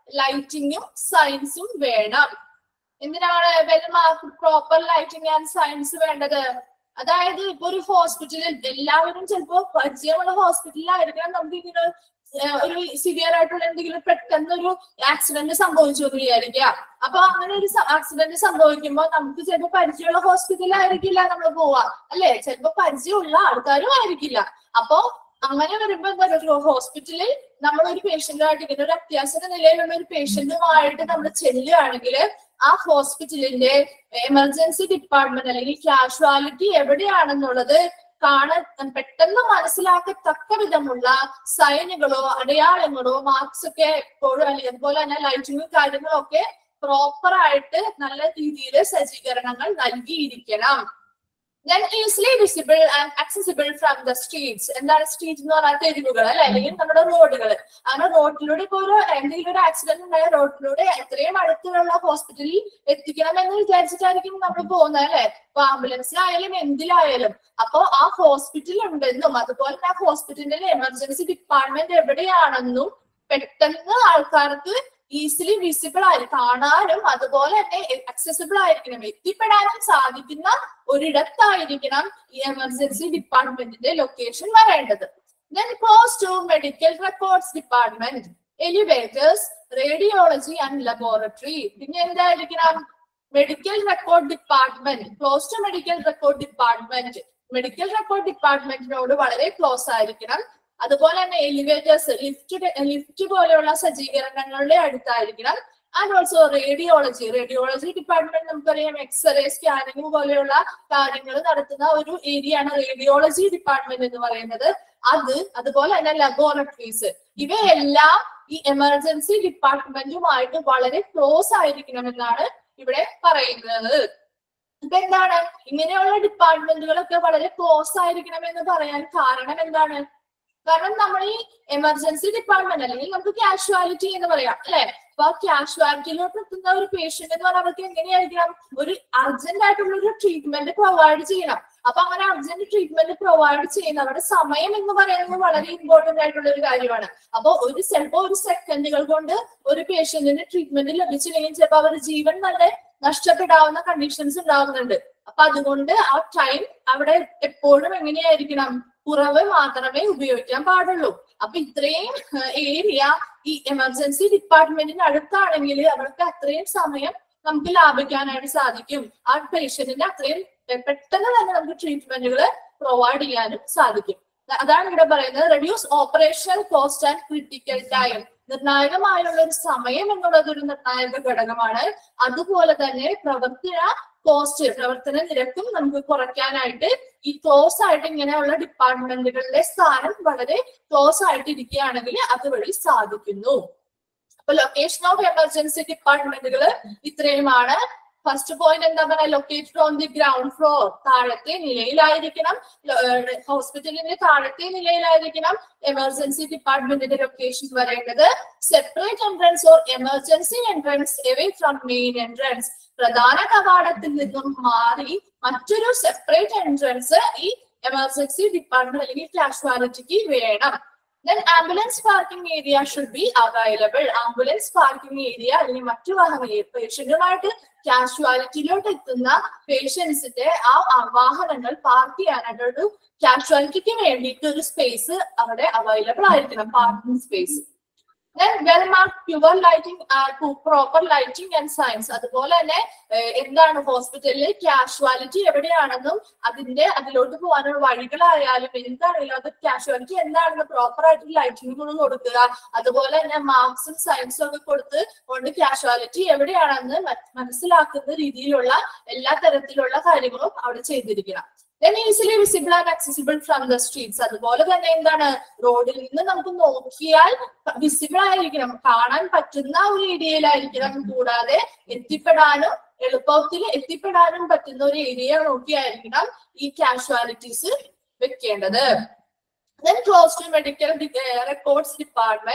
ലൈറ്റിങ്ങും സയൻസും വേണം എന്തിനാണ് well mark proper lighting and signs വേണ്ടത് അതായത് ഇപ്പൊ ഒരു ഹോസ്പിറ്റലിൽ എല്ലാവരും ചിലപ്പോ പരിചയമുള്ള ഹോസ്പിറ്റലിലായിരിക്കണം നമുക്ക് ഇങ്ങനെ ഏഹ് ഒരു സിവിയർ ആയിട്ടുള്ള എന്തെങ്കിലും പെട്ടെന്ന് ഒരു ആക്സിഡന്റ് സംഭവിച്ചു എന്ന് വിചാരിക്കുക അപ്പൊ അങ്ങനെ ഒരു ആക്സിഡന്റ് സംഭവിക്കുമ്പോൾ നമുക്ക് ചിലപ്പോൾ പരിചയമുള്ള ഹോസ്പിറ്റലിലായിരിക്കില്ല നമ്മൾ പോവാ അല്ലെ ചിലപ്പോ പരിചയമുള്ള ആൾക്കാരും ആയിരിക്കില്ല അപ്പൊ അങ്ങനെ വരുമ്പോ എന്താ പറയുക ഹോസ്പിറ്റലിൽ നമ്മൾ ഒരു പേഷ്യന്റുമായിട്ട് ഇങ്ങനെ ഒരു അത്യാസന്ന നിലയിലുള്ള ഒരു പേഷ്യന്റുമായിട്ട് നമ്മൾ ചെല്ലുകയാണെങ്കിൽ ആ ഹോസ്പിറ്റലിന്റെ എമർജൻസി ഡിപ്പാർട്ട്മെന്റ് അല്ലെങ്കിൽ കാഷ്വാലിറ്റി എവിടെയാണെന്നുള്ളത് കാണാൻ പെട്ടെന്ന് മനസ്സിലാക്കത്തക്ക വിധമുള്ള സൈനുകളോ അടയാളങ്ങളോ മാർക്സ് ഒക്കെ എപ്പോഴും അല്ലെങ്കിൽ അതുപോലെ തന്നെ ലൈറ്റിങ്ങും കാര്യങ്ങളും ഒക്കെ പ്രോപ്പർ ആയിട്ട് നല്ല രീതിയിൽ സജ്ജീകരണങ്ങൾ നൽകിയിരിക്കണം then easily visible and accessible from the streets എന്താണ് സ്ട്രീറ്റ് എന്ന് പറഞ്ഞാൽ തെരുവുകൾ അല്ലെ അല്ലെങ്കിൽ നമ്മുടെ റോഡുകൾ അങ്ങനെ റോഡിലൂടെ ഇപ്പൊ ഒരു എന്തെങ്കിലും ഒരു ആക്സിഡന്റ് ഉണ്ടായ റോഡിലൂടെ എത്രയും അടുത്തുള്ള ഹോസ്പിറ്റലിൽ എത്തിക്കണം എന്ന് വിചാരിച്ചിട്ടായിരിക്കും നമ്മൾ പോകുന്നത് അല്ലെ ഇപ്പൊ ആംബുലൻസിലായാലും എന്തിലായാലും അപ്പൊ ആ ഹോസ്പിറ്റൽ ഉണ്ടെന്നും അതുപോലെ തന്നെ ആ ഹോസ്പിറ്റലിന്റെ എമർജൻസി ഡിപ്പാർട്ട്മെന്റ് എവിടെയാണെന്നും പെട്ടെന്ന് ആൾക്കാർക്ക് ഈസിലി വിസിബിൾ ആയി കാണാനും അതുപോലെ തന്നെ അക്സസിബിൾ ആയിരിക്കണം എത്തിപ്പെടാനും സാധിക്കുന്ന ഒരിടത്തായിരിക്കണം ഈ എമർജൻസി ഡിപ്പാർട്ട്മെന്റിന്റെ ലൊക്കേഷൻ വരേണ്ടത് then close to medical records department elevators radiology and laboratory പിന്നെ എന്തായിരിക്കണം medical record department close to medical record department medical record ഡിപ്പാർട്ട്മെന്റിനോട് വളരെ ക്ലോസ് ആയിരിക്കണം അതുപോലെ തന്നെ എലിവേറ്റേഴ്സ് ലിഫ്റ്റ് ലിഫ്റ്റ് പോലെയുള്ള സജ്ജീകരണങ്ങളുടെ അടുത്തായിരിക്കണം and also radiology radiology department നമുക്കറിയാം എക്സ്റേ സ്കാനിങ് പോലെയുള്ള കാര്യങ്ങൾ നടത്തുന്ന ഒരു ഏരിയ ആണ് റേഡിയോളജി ഡിപ്പാർട്ട്മെന്റ് എന്ന് പറയുന്നത് അത് അതുപോലെ തന്നെ ലബോറട്ടറീസ് ഇവയെല്ലാം ഈ എമർജൻസി ഡിപ്പാർട്ട്മെന്റുമായിട്ട് വളരെ ക്ലോസ് ആയിരിക്കണമെന്നാണ് ഇവിടെ പറയുന്നത് ഇപ്പൊ എന്താണ് ഇങ്ങനെയുള്ള ഡിപ്പാർട്ട്മെന്റുകളൊക്കെ വളരെ ക്ലോസ് ആയിരിക്കണം എന്ന് പറയാൻ കാരണം എന്താണ് കാരണം നമ്മൾ ഈ എമർജൻസി ഡിപ്പാർട്ട്മെന്റ് അല്ലെങ്കിൽ നമുക്ക് കാഷ്വാലിറ്റി എന്ന് പറയാം അല്ലെ അപ്പൊ ആ കാഷ്വാലിറ്റിയിലോട്ട് എത്തുന്ന ഒരു പേഷ്യന്റ് എന്ന് പറഞ്ഞാൽ അവർക്ക് എങ്ങനെയായിരിക്കണം ഒരു അർജന്റ് ആയിട്ടുള്ള ഒരു ട്രീറ്റ്മെന്റ് പ്രൊവൈഡ് ചെയ്യണം അപ്പൊ അങ്ങനെ അർജന്റ് ട്രീറ്റ്മെന്റ് പ്രൊവൈഡ് ചെയ്യുന്ന അവരുടെ സമയം എന്ന് പറയുന്നത് വളരെ ഇമ്പോർട്ടന്റ് ആയിട്ടുള്ള ഒരു കാര്യമാണ് അപ്പൊ ഒരു ചിലപ്പോ ഒരു സെക്കൻഡുകൾ കൊണ്ട് ഒരു പേഷ്യന്റിന് ട്രീറ്റ്മെന്റ് ലഭിച്ചില്ലെങ്കിൽ ചിലപ്പോൾ അവരുടെ ജീവൻ തന്നെ നഷ്ടപ്പെടാവുന്ന കണ്ടീഷൻസ് ഉണ്ടാവുന്നുണ്ട് അപ്പൊ അതുകൊണ്ട് ആ ടൈം അവിടെ എപ്പോഴും എങ്ങനെയായിരിക്കണം കുറവ് മാത്രമേ ഉപയോഗിക്കാൻ പാടുള്ളൂ അപ്പൊ ഇത്രയും ഏരിയ ഈ എമർജൻസി ഡിപ്പാർട്ട്മെന്റിന് അടുത്താണെങ്കിൽ അവർക്ക് അത്രയും സമയം നമുക്ക് ലാഭിക്കാനായിട്ട് സാധിക്കും ആ പേഷ്യന്റിന് അത്രയും പെട്ടെന്ന് തന്നെ നമുക്ക് ട്രീറ്റ്മെന്റുകൾ പ്രൊവൈഡ് ചെയ്യാനും സാധിക്കും അതാണ് ഇവിടെ പറയുന്നത് reduce operational cost and critical time നിർണായകമായുള്ള ഒരു സമയം എന്നുള്ളത് ഒരു നിർണായക ഘടകമാണ് അതുപോലെ തന്നെ പ്രവർത്തന കോസ്റ്റ് പ്രവർത്തന നിരക്കും നമുക്ക് കുറയ്ക്കാനായിട്ട് ഈ ക്ലോസ് ആയിട്ട് ഇങ്ങനെയുള്ള ഡിപ്പാർട്ട്മെന്റുകളുടെ സ്ഥാനം വളരെ ക്ലോസ് ആയിട്ട് ഇരിക്കുകയാണെങ്കിൽ അതുവഴി സാധിക്കുന്നു അപ്പൊ ലൊക്കേഷൻ ഓഫ് എമർജൻസി ഡിപ്പാർട്ട്മെന്റുകൾ ഇത്രയുമാണ് ഫസ്റ്റ് പോയിന്റ് എന്താ പറയാ located on the ground floor താഴത്തെ നിലയിലായിരിക്കണം ഹോസ്പിറ്റലിന്റെ താഴത്തെ നിലയിലായിരിക്കണം എമർജൻസി ഡിപ്പാർട്ട്മെന്റിന്റെ ലൊക്കേഷൻ വരേണ്ടത് separate entrance or emergency entrance away from main entrance പ്രധാന കവാടത്തിൽ നിന്നും മാറി മറ്റൊരു സെപ്പറേറ്റ് എൻട്രൻസ് ഈ എമർജൻസി ഡിപ്പാർട്ട്മെന്റ് അല്ലെങ്കിൽ കാഷ്വാലിറ്റിക്ക് വേണം then ambulance parking area should be available ambulance parking area അല്ലെങ്കിൽ മറ്റു വാഹനങ്ങൾ പേഷ്യന്റുമായിട്ട് കാഷ്വാലിറ്റിയിലോട്ട് എത്തുന്ന പേഷ്യൻസിന്റെ ആ വാഹനങ്ങൾ പാർക്ക് ചെയ്യാനായിട്ട് ഒരു കാഷ്വാലിറ്റിക്ക് വേണ്ടിയിട്ട് ഒരു സ്പേസ് അവിടെ അവൈലബിൾ ആയിരിക്കണം parking space then well mark pure lighting proper lighting and signs അതുപോലെ തന്നെ എന്താണ് ഹോസ്പിറ്റലിൽ കാഷ്വാലിറ്റി എവിടെയാണെന്നും അതിന്റെ അതിലോട്ട് പോകാനുള്ള വഴികളായാലും എന്താണെങ്കിലും അത് കാഷ്വാലിറ്റി എന്താണെന്ന് പ്രോപ്പർ ആയിട്ട് ലൈറ്റിംഗ് കൊടുക്കുക അതുപോലെ തന്നെ മാർക്സും സയൻസും ഒക്കെ കൊടുത്ത് കൊണ്ട് കാഷ്വാലിറ്റി എവിടെയാണെന്ന് മനസ്സിലാക്കുന്ന രീതിയിലുള്ള എല്ലാ തരത്തിലുള്ള കാര്യങ്ങളും അവിടെ ചെയ്തിരിക്കണം then easily visible and accessible from the streets അതുപോലെ തന്നെ എന്താണ് റോഡിൽ നിന്ന് നമുക്ക് നോക്കിയാൽ വിസിബിൾ ആയിരിക്കണം കാണാൻ പറ്റുന്ന ഒരു ഏരിയയിലായിരിക്കണം കൂടാതെ എത്തിപ്പെടാനും എളുപ്പത്തിൽ എത്തിപ്പെടാനും പറ്റുന്ന ഒരു ഏരിയ നോക്കിയായിരിക്കണം ഈ കാഷ്വാലിറ്റീസ് വെക്കേണ്ടത് then close to medical records department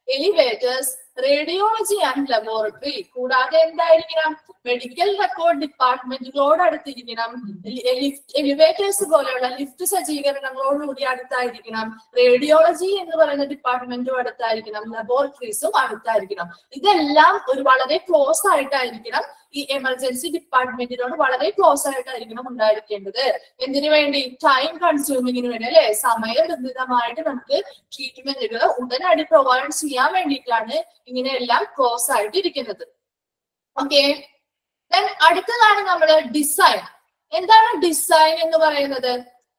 elevators radiology and laboratory കൂടാതെ എന്തായിരിക്കണം മെഡിക്കൽ റെക്കോർഡ് ഡിപ്പാർട്ട്മെന്റുകളോട് അടുത്തിരിക്കണം എലിവേറ്റേഴ്സ് പോലെയുള്ള ലിഫ്റ്റ് സജ്ജീകരണങ്ങളോടുകൂടി അടുത്തായിരിക്കണം റേഡിയോളജി എന്ന് പറയുന്ന ഡിപ്പാർട്ട്മെന്റും അടുത്തായിരിക്കണം ലബോറട്ടറീസും അടുത്തായിരിക്കണം ഇതെല്ലാം ഒരു വളരെ ക്ലോസ് ആയിട്ടായിരിക്കണം ഈ എമർജൻസി ഡിപ്പാർട്ട്മെന്റിനോട് വളരെ ക്ലോസ് ആയിട്ടായിരിക്കണം ഉണ്ടായിരിക്കേണ്ടത് എന്തിനു വേണ്ടി ടൈം കൺസ്യൂമിങ്ങിന് വേണ്ടി അല്ലെ സമയബന്ധിതമായിട്ട് നമുക്ക് ട്രീറ്റ്മെന്റുകൾ ഉടനടി പ്രൊവൈഡ് ചെയ്യാൻ വേണ്ടിയിട്ടാണ് ഇങ്ങനെയെല്ലാം ക്ലോസ് ആയിട്ട് ഇരിക്കുന്നത് ഓക്കെ ദെൻ അടുത്തതാണ് നമ്മൾ ഡിസൈൻ എന്താണ് ഡിസൈൻ എന്ന് പറയുന്നത്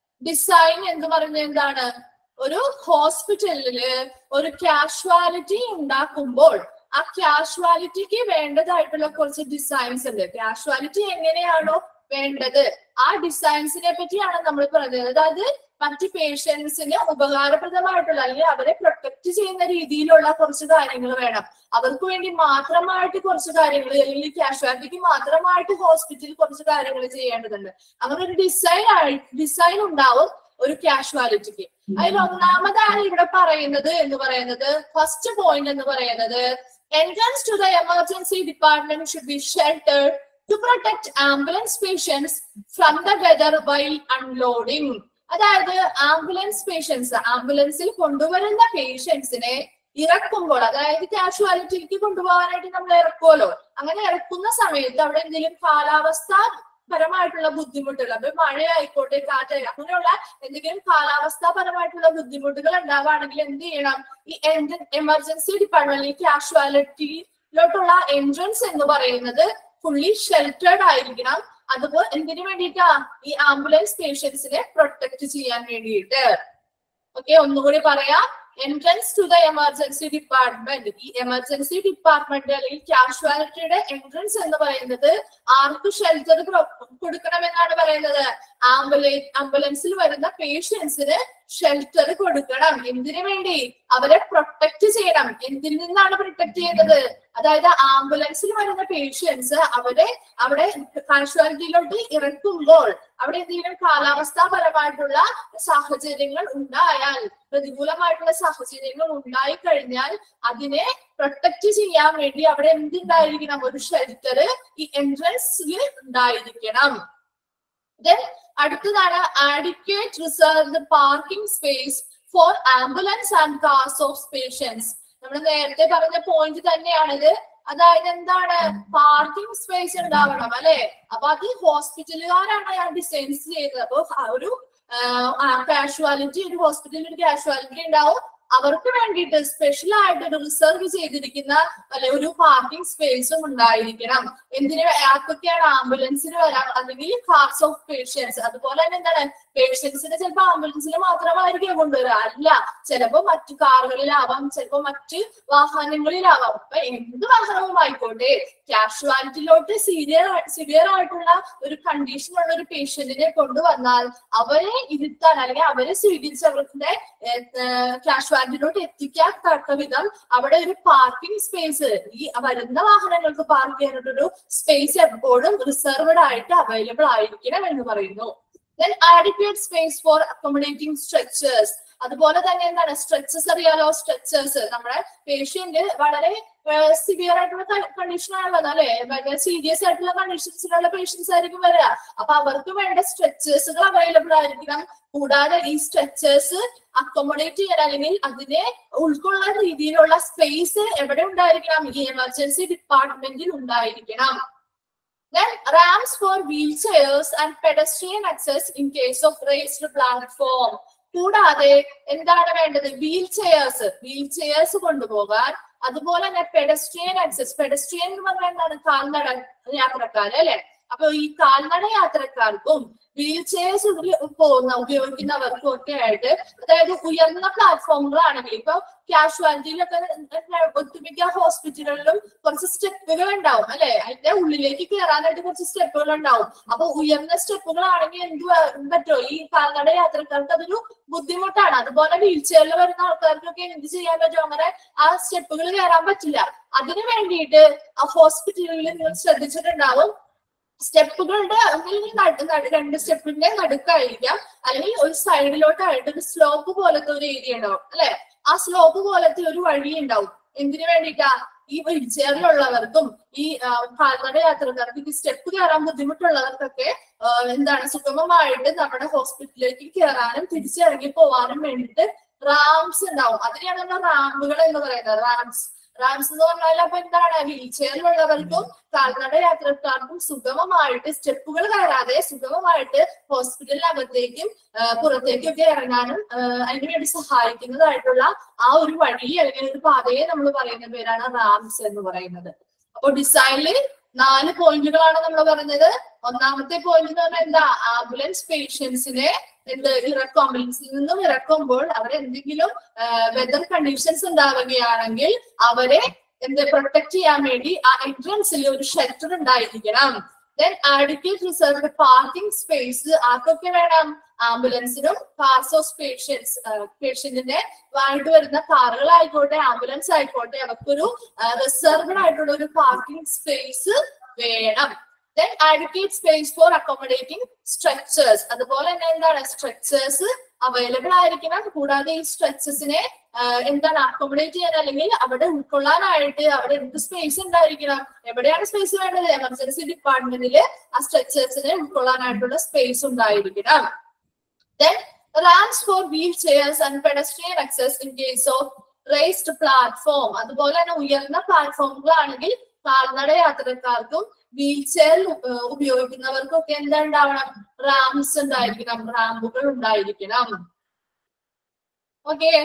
ഡിസൈൻ എന്ന് പറയുന്നത് എന്താണ് ഒരു ഹോസ്പിറ്റലില് ഒരു കാഷ്വാലിറ്റി ഉണ്ടാക്കുമ്പോൾ ആ കാഷ്വാലിറ്റിക്ക് വേണ്ടതായിട്ടുള്ള കുറച്ച് ഡിസൈൻസ് ഉണ്ട് കാഷ്വാലിറ്റി എങ്ങനെയാണോ വേണ്ടത് ആ ഡിസൈൻസിനെ പറ്റിയാണ് നമ്മൾ പറയുന്നത് അതായത് മറ്റ് പേഷ്യൻസിന് ഉപകാരപ്രദമായിട്ടുള്ള അല്ലെങ്കിൽ അവരെ പ്രൊട്ടക്ട് ചെയ്യുന്ന രീതിയിലുള്ള കുറച്ച് കാര്യങ്ങൾ വേണം അവർക്ക് വേണ്ടി മാത്രമായിട്ട് കുറച്ച് കാര്യങ്ങൾ അല്ലെങ്കിൽ കാഷ്വാലിറ്റിക്ക് മാത്രമായിട്ട് ഹോസ്പിറ്റലിൽ കുറച്ച് കാര്യങ്ങൾ ചെയ്യേണ്ടതുണ്ട് അങ്ങനെ ഒരു ഡിസൈൻ ഡിസൈൻ ഉണ്ടാവും ഒരു കാഷ്വാലിറ്റിക്ക് അതിൽ ഒന്നാമതാണ് ഇവിടെ പറയുന്നത് എന്ന് പറയുന്നത് ഫസ്റ്റ് പോയിന്റ് എന്ന് പറയുന്നത് entrance to the emergency department should be sheltered to protect ambulance patients from the weather while unloading അതായത് ആംബുലൻസ് പേഷ്യൻസ് ആംബുലൻസിൽ കൊണ്ടുവരുന്ന പേഷ്യൻസിനെ ഇറക്കുമ്പോൾ അതായത് കാഷ്വാലിറ്റിക്ക് കൊണ്ടുപോകാനായിട്ട് നമ്മൾ ഇറക്കുമല്ലോ അങ്ങനെ ഇറക്കുന്ന സമയത്ത് അവിടെ എന്തെങ്കിലും കാലാവസ്ഥ പരമായിട്ടുള്ള ബുദ്ധിമുട്ടുകൾ അപ്പൊ മഴയായിക്കോട്ടെ കാറ്റ് അങ്ങനെയുള്ള എന്തെങ്കിലും കാലാവസ്ഥാപരമായിട്ടുള്ള ബുദ്ധിമുട്ടുകൾ ഉണ്ടാവുകയാണെങ്കിൽ എന്ത് ചെയ്യണം ഈ എമർജൻസി ഡിപ്പാർട്ട്മെന്റ് കാഷ്വാലിറ്റിയിലോട്ടുള്ള എൻട്രൻസ് എന്ന് പറയുന്നത് ഫുള്ളി ഷെൽട്ടേഡ് ആയിരിക്കണം അതുപോലെ എന്തിനു വേണ്ടിയിട്ടാ ഈ ആംബുലൻസ് പേഷ്യൻസിനെ പ്രൊട്ടക്ട് ചെയ്യാൻ വേണ്ടിയിട്ട് ഓക്കെ ഒന്നുകൂടി പറയാം entrance to the emergency department ഈ എമർജൻസി ഡിപ്പാർട്ട്മെന്റ് അല്ലെങ്കിൽ കാഷ്വാലിറ്റിയുടെ എൻട്രൻസ് എന്ന് പറയുന്നത് ആർക്ക് ഷെൽട്ടർ കൊടുക്കണമെന്നാണ് പറയുന്നത് ആംബുലൻ ആംബുലൻസിൽ വരുന്ന പേഷ്യൻസിന് ഷെൽട്ടർ കൊടുക്കണം എന്തിനു വേണ്ടി അവരെ പ്രൊട്ടക്ട് ചെയ്യണം എന്തിൽ നിന്നാണ് പ്രൊട്ടക്ട് ചെയ്യുന്നത് അതായത് ആംബുലൻസിൽ വരുന്ന പേഷ്യൻസ് അവരെ അവിടെ കാഷ്വാലിറ്റിയിലോട്ട് ഇറക്കുമ്പോൾ അവിടെ എന്തെങ്കിലും കാലാവസ്ഥാപരമായിട്ടുള്ള സാഹചര്യങ്ങൾ ഉണ്ടായാൽ പ്രതികൂലമായിട്ടുള്ള സാഹചര്യങ്ങൾ ഉണ്ടായി കഴിഞ്ഞാൽ അതിനെ പ്രൊട്ടക്ട് ചെയ്യാൻ വേണ്ടി അവിടെ എന്തുണ്ടായിരിക്കണം ഒരു ഷെൽട്ടർ ഈ എൻട്രൻസിൽ ഉണ്ടായിരിക്കണം ദെൻ അടുത്തതാണ് adequate reserved parking space for ambulance and cars of patients നമ്മൾ നേരത്തെ പറഞ്ഞ പോയിന്റ് തന്നെയാണിത് അതായത് എന്താണ് പാർക്കിംഗ് സ്പേസ് ഉണ്ടാവണം അല്ലെ അപ്പൊ അത് ഹോസ്പിറ്റലുകാരാണ് ഞാൻ ഡിസൈൻസ് ചെയ്തത് അപ്പൊ ഒരു കാഷ്വാലിറ്റി ഒരു ഹോസ്പിറ്റലിൽ ഒരു കാഷ്വാലിറ്റി ഉണ്ടാവും അവർക്ക് വേണ്ടിയിട്ട് സ്പെഷ്യൽ ആയിട്ട് ഒരു റിസർവ് ചെയ്തിരിക്കുന്ന അല്ലെ ഒരു പാർക്കിംഗ് സ്പേസും ഉണ്ടായിരിക്കണം എന്തിന് ആർക്കൊക്കെയാണ് ആംബുലൻസിന് വരാം അല്ലെങ്കിൽ കാർസ് ഓഫ് പേഷ്യൻസ് അതുപോലെ തന്നെ എന്താണ് പേഷ്യൻസിനെ ചിലപ്പോൾ ആംബുലൻസിൽ മാത്രമായിരിക്കും കൊണ്ടുവരിക അല്ല ചിലപ്പോൾ മറ്റു കാറുകളിലാവാം ചിലപ്പോൾ മറ്റ് വാഹനങ്ങളിലാവാം അപ്പൊ എന്ത് വാഹനവും ആയിക്കോട്ടെ കാഷ്വാലിറ്റിയിലോട്ട് സീരിയർ സിവിയർ ആയിട്ടുള്ള ഒരു കണ്ടീഷനുള്ള ഒരു പേഷ്യന്റിനെ കൊണ്ടുവന്നാൽ അവരെ ഇരുത്താൻ അല്ലെങ്കിൽ അവരെ സ്വീകരിച്ച് അവരുടെ കാഷ്വാലിറ്റിയിലോട്ട് എത്തിക്കാൻ തക്ക വിധം അവിടെ ഒരു പാർക്കിംഗ് സ്പേസ് ഈ വരുന്ന വാഹനങ്ങൾക്ക് പാർക്ക് ചെയ്യാനായിട്ടൊരു സ്പേസ് എപ്പോഴും റിസർവ്ഡ് ആയിട്ട് അവൈലബിൾ ആയിരിക്കണം എന്ന് പറയുന്നു then adequate space for accommodating structures അതുപോലെ തന്നെ എന്താണ് സ്ട്രെച്ചസ് അറിയാലോ സ്ട്രെച്ചേഴ്സ് നമ്മുടെ പേഷ്യന്റ് വളരെ സിവിയർ ആയിട്ടുള്ള കണ്ടീഷൻ ആണുള്ളത് അല്ലെ വളരെ സീരിയസ് ആയിട്ടുള്ള കണ്ടീഷൻസിലുള്ള പേഷ്യൻസ് ആയിരിക്കും വരിക അപ്പൊ അവർക്ക് വേണ്ട സ്ട്രെച്ചേഴ്സുകൾ അവൈലബിൾ ആയിരിക്കണം കൂടാതെ ഈ സ്ട്രെച്ചേഴ്സ് അക്കോമഡേറ്റ് ചെയ്യാൻ അല്ലെങ്കിൽ അതിനെ ഉൾക്കൊള്ളാൻ രീതിയിലുള്ള സ്പേസ് എവിടെ ഉണ്ടായിരിക്കണം ഈ എമർജൻസി ഡിപ്പാർട്ട്മെന്റിൽ ഉണ്ടായിരിക്കണം Then ramps for wheelchairs and pedestrian access in case of raised platform. കൂടാതെ എന്താണ് വേണ്ടത് വീൽ ചെയേഴ്സ് വീൽ ചെയേഴ്സ് കൊണ്ടുപോകാൻ അതുപോലെ തന്നെ പെഡസ്ട്രിയൻ ആക്സസ് പെഡസ്ട്രിയൻ എന്ന് പറഞ്ഞാൽ എന്താണ് കാൽനട യാത്രക്കാർ അല്ലെ അപ്പൊ ഈ കാൽനട യാത്രക്കാർക്കും വീൽ ചെയർസ് പോകുന്ന ഉപയോഗിക്കുന്നവർക്കും ഒക്കെ ആയിട്ട് അതായത് ഉയർന്ന പ്ലാറ്റ്ഫോമുകളാണെങ്കിൽ ഇപ്പൊ കാഷ്വാലിറ്റിയിലൊക്കെ ഒട്ടുമിക്ക ഹോസ്പിറ്റലുകളിലും കുറച്ച് സ്റ്റെപ്പുകൾ ഉണ്ടാവും അല്ലെ അതിന്റെ ഉള്ളിലേക്ക് കയറാനായിട്ട് കുറച്ച് സ്റ്റെപ്പുകൾ ഉണ്ടാവും അപ്പൊ ഉയർന്ന സ്റ്റെപ്പുകളാണെങ്കിൽ എന്ത് പറ്റുമോ ഈ കാൽനട യാത്രക്കാർക്ക് അതൊരു ബുദ്ധിമുട്ടാണ് അതുപോലെ വീൽ ചെയറിൽ വരുന്ന ആൾക്കാർക്കൊക്കെ എന്ത് ചെയ്യാൻ പറ്റും അങ്ങനെ ആ സ്റ്റെപ്പുകൾ കയറാൻ പറ്റില്ല അതിനു വേണ്ടിയിട്ട് ആ ഹോസ്പിറ്റലുകളിൽ നിങ്ങൾ ശ്രദ്ധിച്ചിട്ടുണ്ടാവും സ്റ്റെപ്പുകളുടെ ഒന്നില്ലെങ്കിൽ നടു നടു രണ്ട് സ്റ്റെപ്പിന്റെ നടുക്കായിരിക്കാം അല്ലെങ്കിൽ ഒരു സൈഡിലോട്ടായിട്ട് ഒരു സ്ലോപ്പ് പോലത്തെ ഒരു ഏരിയ ഉണ്ടാവും അല്ലെ ആ സ്ലോപ്പ് പോലത്തെ ഒരു വഴി ഉണ്ടാവും എന്തിനു വേണ്ടിയിട്ടാ ഈ വീൽ ചെയറിലുള്ളവർക്കും ഈ ആ, കാൽനട യാത്രക്കാർക്കും ഈ സ്റ്റെപ്പ് കയറാൻ ബുദ്ധിമുട്ടുള്ളവർക്കൊക്കെ ആ, എന്താണ് സുഗമമായിട്ട് നമ്മുടെ ഹോസ്പിറ്റലിലേക്ക് കയറാനും തിരിച്ചിറങ്ങി പോവാനും വേണ്ടിയിട്ട് റാംസ് ഉണ്ടാവും അതിനെയാണ് നമ്മൾ റാമ്പുകൾ എന്ന് പറയുന്നത് റാംസ് റാംസ് എന്ന് പറഞ്ഞാൽ അപ്പൊ എന്താണ് വീൽ ചെയറിലുള്ളവർക്കും കാൽനട യാത്രക്കാർക്കും സുഗമമായിട്ട് സ്റ്റെപ്പുകൾ കയറാതെ സുഗമമായിട്ട് ഹോസ്പിറ്റലിനകത്തേക്കും ആ, പുറത്തേക്കും ഒക്കെ ഇറങ്ങാനും ആ, അതിനുവേണ്ടി സഹായിക്കുന്നതായിട്ടുള്ള ആ ഒരു വഴി അല്ലെങ്കിൽ ഒരു പാതയെ നമ്മൾ പറയുന്ന പേരാണ് റാംസ് എന്ന് പറയുന്നത് അപ്പൊ ഡിസൈനിൽ നാല് പോയിന്റുകളാണ് നമ്മൾ പറഞ്ഞത് ഒന്നാമത്തെ പോയിന്റ് എന്ന് പറഞ്ഞാൽ എന്താ ആംബുലൻസ് പേഷ്യൻസിനെ എന്ത് ഇറക്കും ആംബുലൻസിൽ നിന്നും ഇറക്കുമ്പോൾ അവർ എന്തെങ്കിലും വെതർ കണ്ടീഷൻസ് ഉണ്ടാവുകയാണെങ്കിൽ അവരെ എന്ത് പ്രൊട്ടക്ട് ചെയ്യാൻ വേണ്ടി ആ എൻട്രൻസിൽ ഒരു ഷെൽട്ടർ ഉണ്ടായിരിക്കണം then adequate reserved parking space ആർക്കൊക്കെ വേണം ആംബുലൻസിനും കാർസ് ഓഫ് പേഷ്യൻസ് പേഷ്യന്റിനെ വായിട്ട് വരുന്ന കാറുകളായിക്കോട്ടെ ആംബുലൻസ് ആയിക്കോട്ടെ അവർക്കൊരു റിസർവ്ഡ് ആയിട്ടുള്ള ഒരു പാർക്കിംഗ് സ്പേസ് വേണം then adequate space for accommodating structures അതുപോലെ തന്നെ എന്താണ് സ്ട്രക്ചേഴ്സ് അവൈലബിൾ ആയിരിക്കണം കൂടാതെ ഈ സ്ട്രക്ചേഴ്സിനെ എന്താണ് അക്കോമഡേറ്റ് ചെയ്യാൻ അല്ലെങ്കിൽ അവിടെ ഉൾക്കൊള്ളാനായിട്ട് അവിടെ എന്ത് സ്പേസ് ഉണ്ടായിരിക്കണം എവിടെയാണ് സ്പേസ് വേണ്ടത് എമർജൻസി ഡിപ്പാർട്ട്മെന്റില് ആ സ്ട്രക്ചേഴ്സിനെ ഉൾക്കൊള്ളാനായിട്ടുള്ള സ്പേസ് ഉണ്ടായിരിക്കണം then ramps for wheelchairs and pedestrian access in case of raised platform അതുപോലെ തന്നെ ഉയർന്ന പ്ലാറ്റ്ഫോമുകളാണെങ്കിൽ കാൽനട യാത്രക്കാർക്കും വീൽ ചെയർ ഉപയോഗിക്കുന്നവർക്കും ഒക്കെ എന്താ ഉണ്ടാവണം റാംസ് ഉണ്ടായിരിക്കണം റാമ്പുകൾ ഉണ്ടായിരിക്കണം ഓക്കെ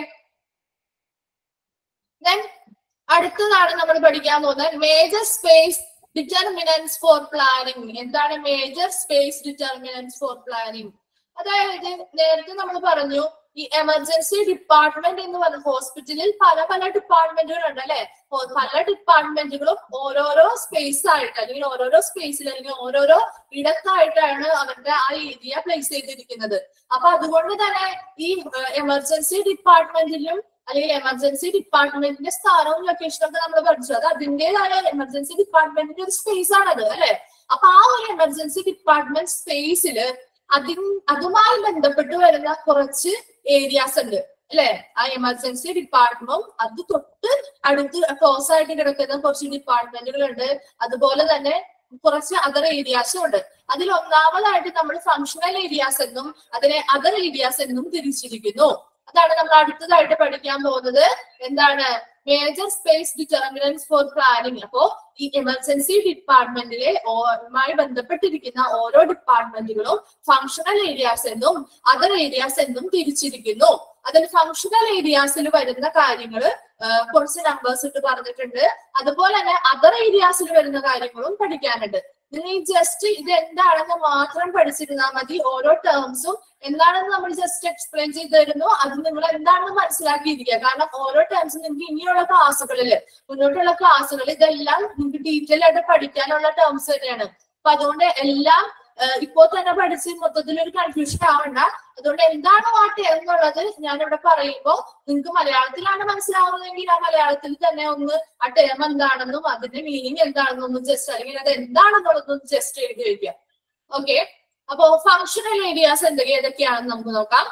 ദെൻ അടുത്തതാണ് നമ്മൾ പഠിക്കാൻ പോകുന്നത് major space determinants for planning എന്താണ് major space determinants for planning അതായത് നേരത്തെ നമ്മൾ പറഞ്ഞു ഈ എമർജൻസി ഡിപ്പാർട്ട്മെന്റ് എന്ന് പറഞ്ഞ ഹോസ്പിറ്റലിൽ പല പല ഡിപ്പാർട്ട്മെന്റുകൾ ഉണ്ട് അല്ലെ പല ഡിപ്പാർട്ട്മെന്റുകളും ഓരോരോ സ്പേസ് ആയിട്ട് അല്ലെങ്കിൽ ഓരോരോ സ്പേസിൽ അല്ലെങ്കിൽ ഓരോരോ ഇടത്തായിട്ടാണ് അവരുടെ ആ ഏരിയ പ്ലേസ് ചെയ്തിരിക്കുന്നത് അപ്പൊ അതുകൊണ്ട് തന്നെ ഈ എമർജൻസി ഡിപ്പാർട്ട്മെന്റിലും അല്ലെങ്കിൽ എമർജൻസി ഡിപ്പാർട്ട്മെന്റിന്റെ സ്ഥാനവും ലൊക്കേഷനും ഒക്കെ നമ്മൾ പഠിച്ചു അത് അതിന്റേതായ എമർജൻസി ഡിപ്പാർട്ട്മെന്റിന്റെ ഒരു സ്പേസ് ആണത് അല്ലെ അപ്പൊ ആ ഒരു എമർജൻസി ഡിപ്പാർട്ട്മെന്റ് സ്പേസില് അതിൻ അതുമായി ബന്ധപ്പെട്ട് വരുന്ന കുറച്ച് ഏരിയാസ് ഉണ്ട് അല്ലെ ആ എമർജൻസി ഡിപ്പാർട്ട്മെന്റും അത് തൊട്ട് അടുത്ത് ക്ലോസ് ആയിട്ട് കിടക്കുന്ന കുറച്ച് ഡിപ്പാർട്ട്മെന്റുകൾ ഉണ്ട് അതുപോലെ തന്നെ കുറച്ച് അതർ ഏരിയാസും ഉണ്ട് അതിൽ ഒന്നാമതായിട്ട് നമ്മൾ ഫങ്ഷണൽ ഏരിയാസ് എന്നും അതിനെ അതർ ഏരിയാസ് എന്നും തിരിച്ചിരിക്കുന്നു അതാണ് നമ്മൾ അടുത്തതായിട്ട് പഠിക്കാൻ പോകുന്നത് എന്താണ് major space determinants for planning അപ്പോ ഈ എമർജൻസി ഡിപ്പാർട്ട്മെന്റിലെ മായി ബന്ധപ്പെട്ടിരിക്കുന്ന ഓരോ ഡിപ്പാർട്ട്മെന്റുകളും ഫങ്ഷണൽ ഏരിയാസ് എന്നും അതർ ഏരിയാസ് എന്നും തിരിച്ചിരിക്കുന്നു അതിൽ ഫങ്ഷണൽ ഏരിയാസിൽ വരുന്ന കാര്യങ്ങൾ കുറച്ച് നമ്പേഴ്സ് ഇട്ട് പറഞ്ഞിട്ടുണ്ട് അതുപോലെ തന്നെ അതർ ഏരിയാസിൽ വരുന്ന കാര്യങ്ങളും പഠിക്കാനുണ്ട് നിങ്ങൾ ഈ ജസ്റ്റ് ഇത് എന്താണെന്ന് മാത്രം പഠിച്ചിരുന്നാൽ മതി ഓരോ ടേംസും എന്താണെന്ന് നമ്മൾ ജസ്റ്റ് എക്സ്പ്ലെയിൻ ചെയ്ത് തരുന്നു അത് നിങ്ങൾ എന്താണെന്ന് മനസ്സിലാക്കിയിരിക്കുക കാരണം ഓരോ ടേംസും നിങ്ങൾക്ക് ഇനിയുള്ള ക്ലാസ്സുകളിൽ മുന്നോട്ടുള്ള ക്ലാസ്സുകളിൽ ഇതെല്ലാം നിങ്ങൾക്ക് ഡീറ്റെയിൽ ആയിട്ട് പഠിക്കാനുള്ള ടേംസ് തന്നെയാണ് അപ്പൊ അതുകൊണ്ട് എല്ലാം ഇപ്പോ തന്നെ പഠിച്ച് മൊത്തത്തിൽ ഒരു കൺഫ്യൂഷൻ ആവണ്ട അതുകൊണ്ട് എന്താണോ ആ ടേം എന്നുള്ളത് ഞാനിവിടെ പറയുമ്പോൾ നിങ്ങൾക്ക് മലയാളത്തിലാണ് മനസ്സിലാവുന്നതെങ്കിൽ ആ മലയാളത്തിൽ തന്നെ ഒന്ന് ആ ടേം എന്താണെന്നും അതിന്റെ മീനിങ് എന്താണെന്നും ഒന്ന് ജസ്റ്റ് അല്ലെങ്കിൽ അത് എന്താണെന്നുള്ളതൊന്നും ജസ്റ്റ് എഴുതി വയ്ക്കുക ഓക്കെ അപ്പോ ഫങ്ഷണൽ ഏരിയാസ് എന്തൊക്കെ ഏതൊക്കെയാണെന്ന് നമുക്ക് നോക്കാം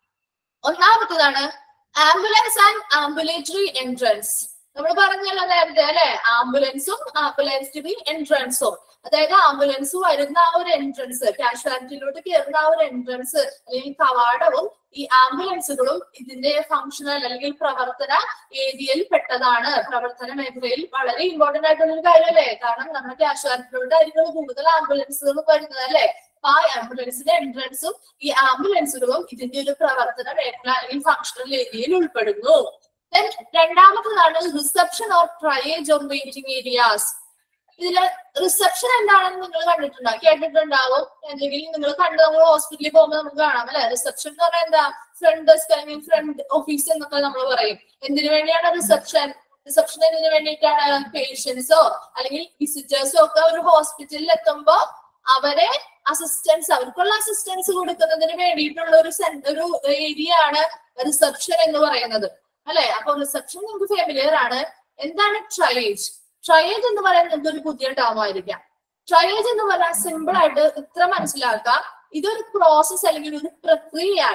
ഒന്നാമത്തതാണ് ആംബുലൻസ് ആൻഡ് ആംബുലേറ്ററി എൻട്രൻസ് നമ്മൾ പറഞ്ഞല്ലോ നേരത്തെ അല്ലെ ആംബുലൻസും ആംബുലൻസിന്റെ എൻട്രൻസും അതായത് ആംബുലൻസ് വരുന്ന ആ ഒരു എൻട്രൻസ് കാഷ്വാലിറ്റിയിലോട്ട് കയറുന്ന ആ ഒരു എൻട്രൻസ് അല്ലെങ്കിൽ കവാടവും ഈ ആംബുലൻസുകളും ഇതിന്റെ ഫങ്ഷണൽ അല്ലെങ്കിൽ പ്രവർത്തന ഏരിയയിൽ പെട്ടതാണ് പ്രവർത്തന മേഖലയിൽ വളരെ ഇമ്പോർട്ടന്റ് ആയിട്ടുള്ള ഒരു കാര്യമല്ലേ കാരണം നമ്മുടെ കാഷ്വാലിറ്റിയിലോട്ട് ആയിരിക്കും കൂടുതൽ ആംബുലൻസുകൾ വരുന്നത് അല്ലെ അപ്പൊ ആ ആംബുലൻസിന്റെ എൻട്രൻസും ഈ ആംബുലൻസുകളും ഇതിന്റെ ഒരു പ്രവർത്തന മേഖല അല്ലെങ്കിൽ ഫങ്ഷണൽ ഏരിയയിൽ ഉൾപ്പെടുന്നു Then രണ്ടാമത്തതാണ് reception or triage or waiting areas ഇതില് റിസപ്ഷൻ എന്താണെന്ന് നിങ്ങൾ കണ്ടിട്ടുണ്ടാവും കേട്ടിട്ടുണ്ടാവും എന്തെങ്കിലും നിങ്ങൾ കണ്ട് നമ്മൾ ഹോസ്പിറ്റലിൽ പോകുമ്പോൾ നമുക്ക് കാണാം അല്ലെ റിസപ്ഷൻ എന്ന് പറഞ്ഞാൽ എന്താ ഫ്രണ്ട് ഡെസ്ക് അല്ലെങ്കിൽ ഫ്രണ്ട് ഓഫീസ് എന്നൊക്കെ നമ്മൾ പറയും എന്തിനു വേണ്ടിയാണ് റിസപ്ഷൻ റിസപ്ഷൻ എന്തിനു വേണ്ടിയിട്ടാണ് പേഷ്യൻസോ അല്ലെങ്കിൽ വിസിറ്റേഴ്സോ ഒക്കെ ഒരു ഹോസ്പിറ്റലിൽ എത്തുമ്പോ അവരെ അസിസ്റ്റൻസ് അവർക്കുള്ള അസിസ്റ്റൻസ് കൊടുക്കുന്നതിന് വേണ്ടിയിട്ടുള്ള ഒരു ഒരു ഏരിയ ആണ് റിസപ്ഷൻ എന്ന് പറയുന്നത് അല്ലെ അപ്പൊ റിസപ്ഷൻ നിങ്ങൾക്ക് ഫെമിലിയർ ആണ് എന്താണ് ട്രയേജ് ട്രയേജ് എന്ന് പറയാൻ നിങ്ങൾക്ക് ഒരു പുതിയ ടേം ആയിരിക്കാം ട്രയേജ് എന്ന് പറഞ്ഞാൽ സിമ്പിൾ ആയിട്ട് ഇത്ര മനസ്സിലാക്കാം ഇതൊരു പ്രോസസ് അല്ലെങ്കിൽ ഒരു പ്രക്രിയയാണ്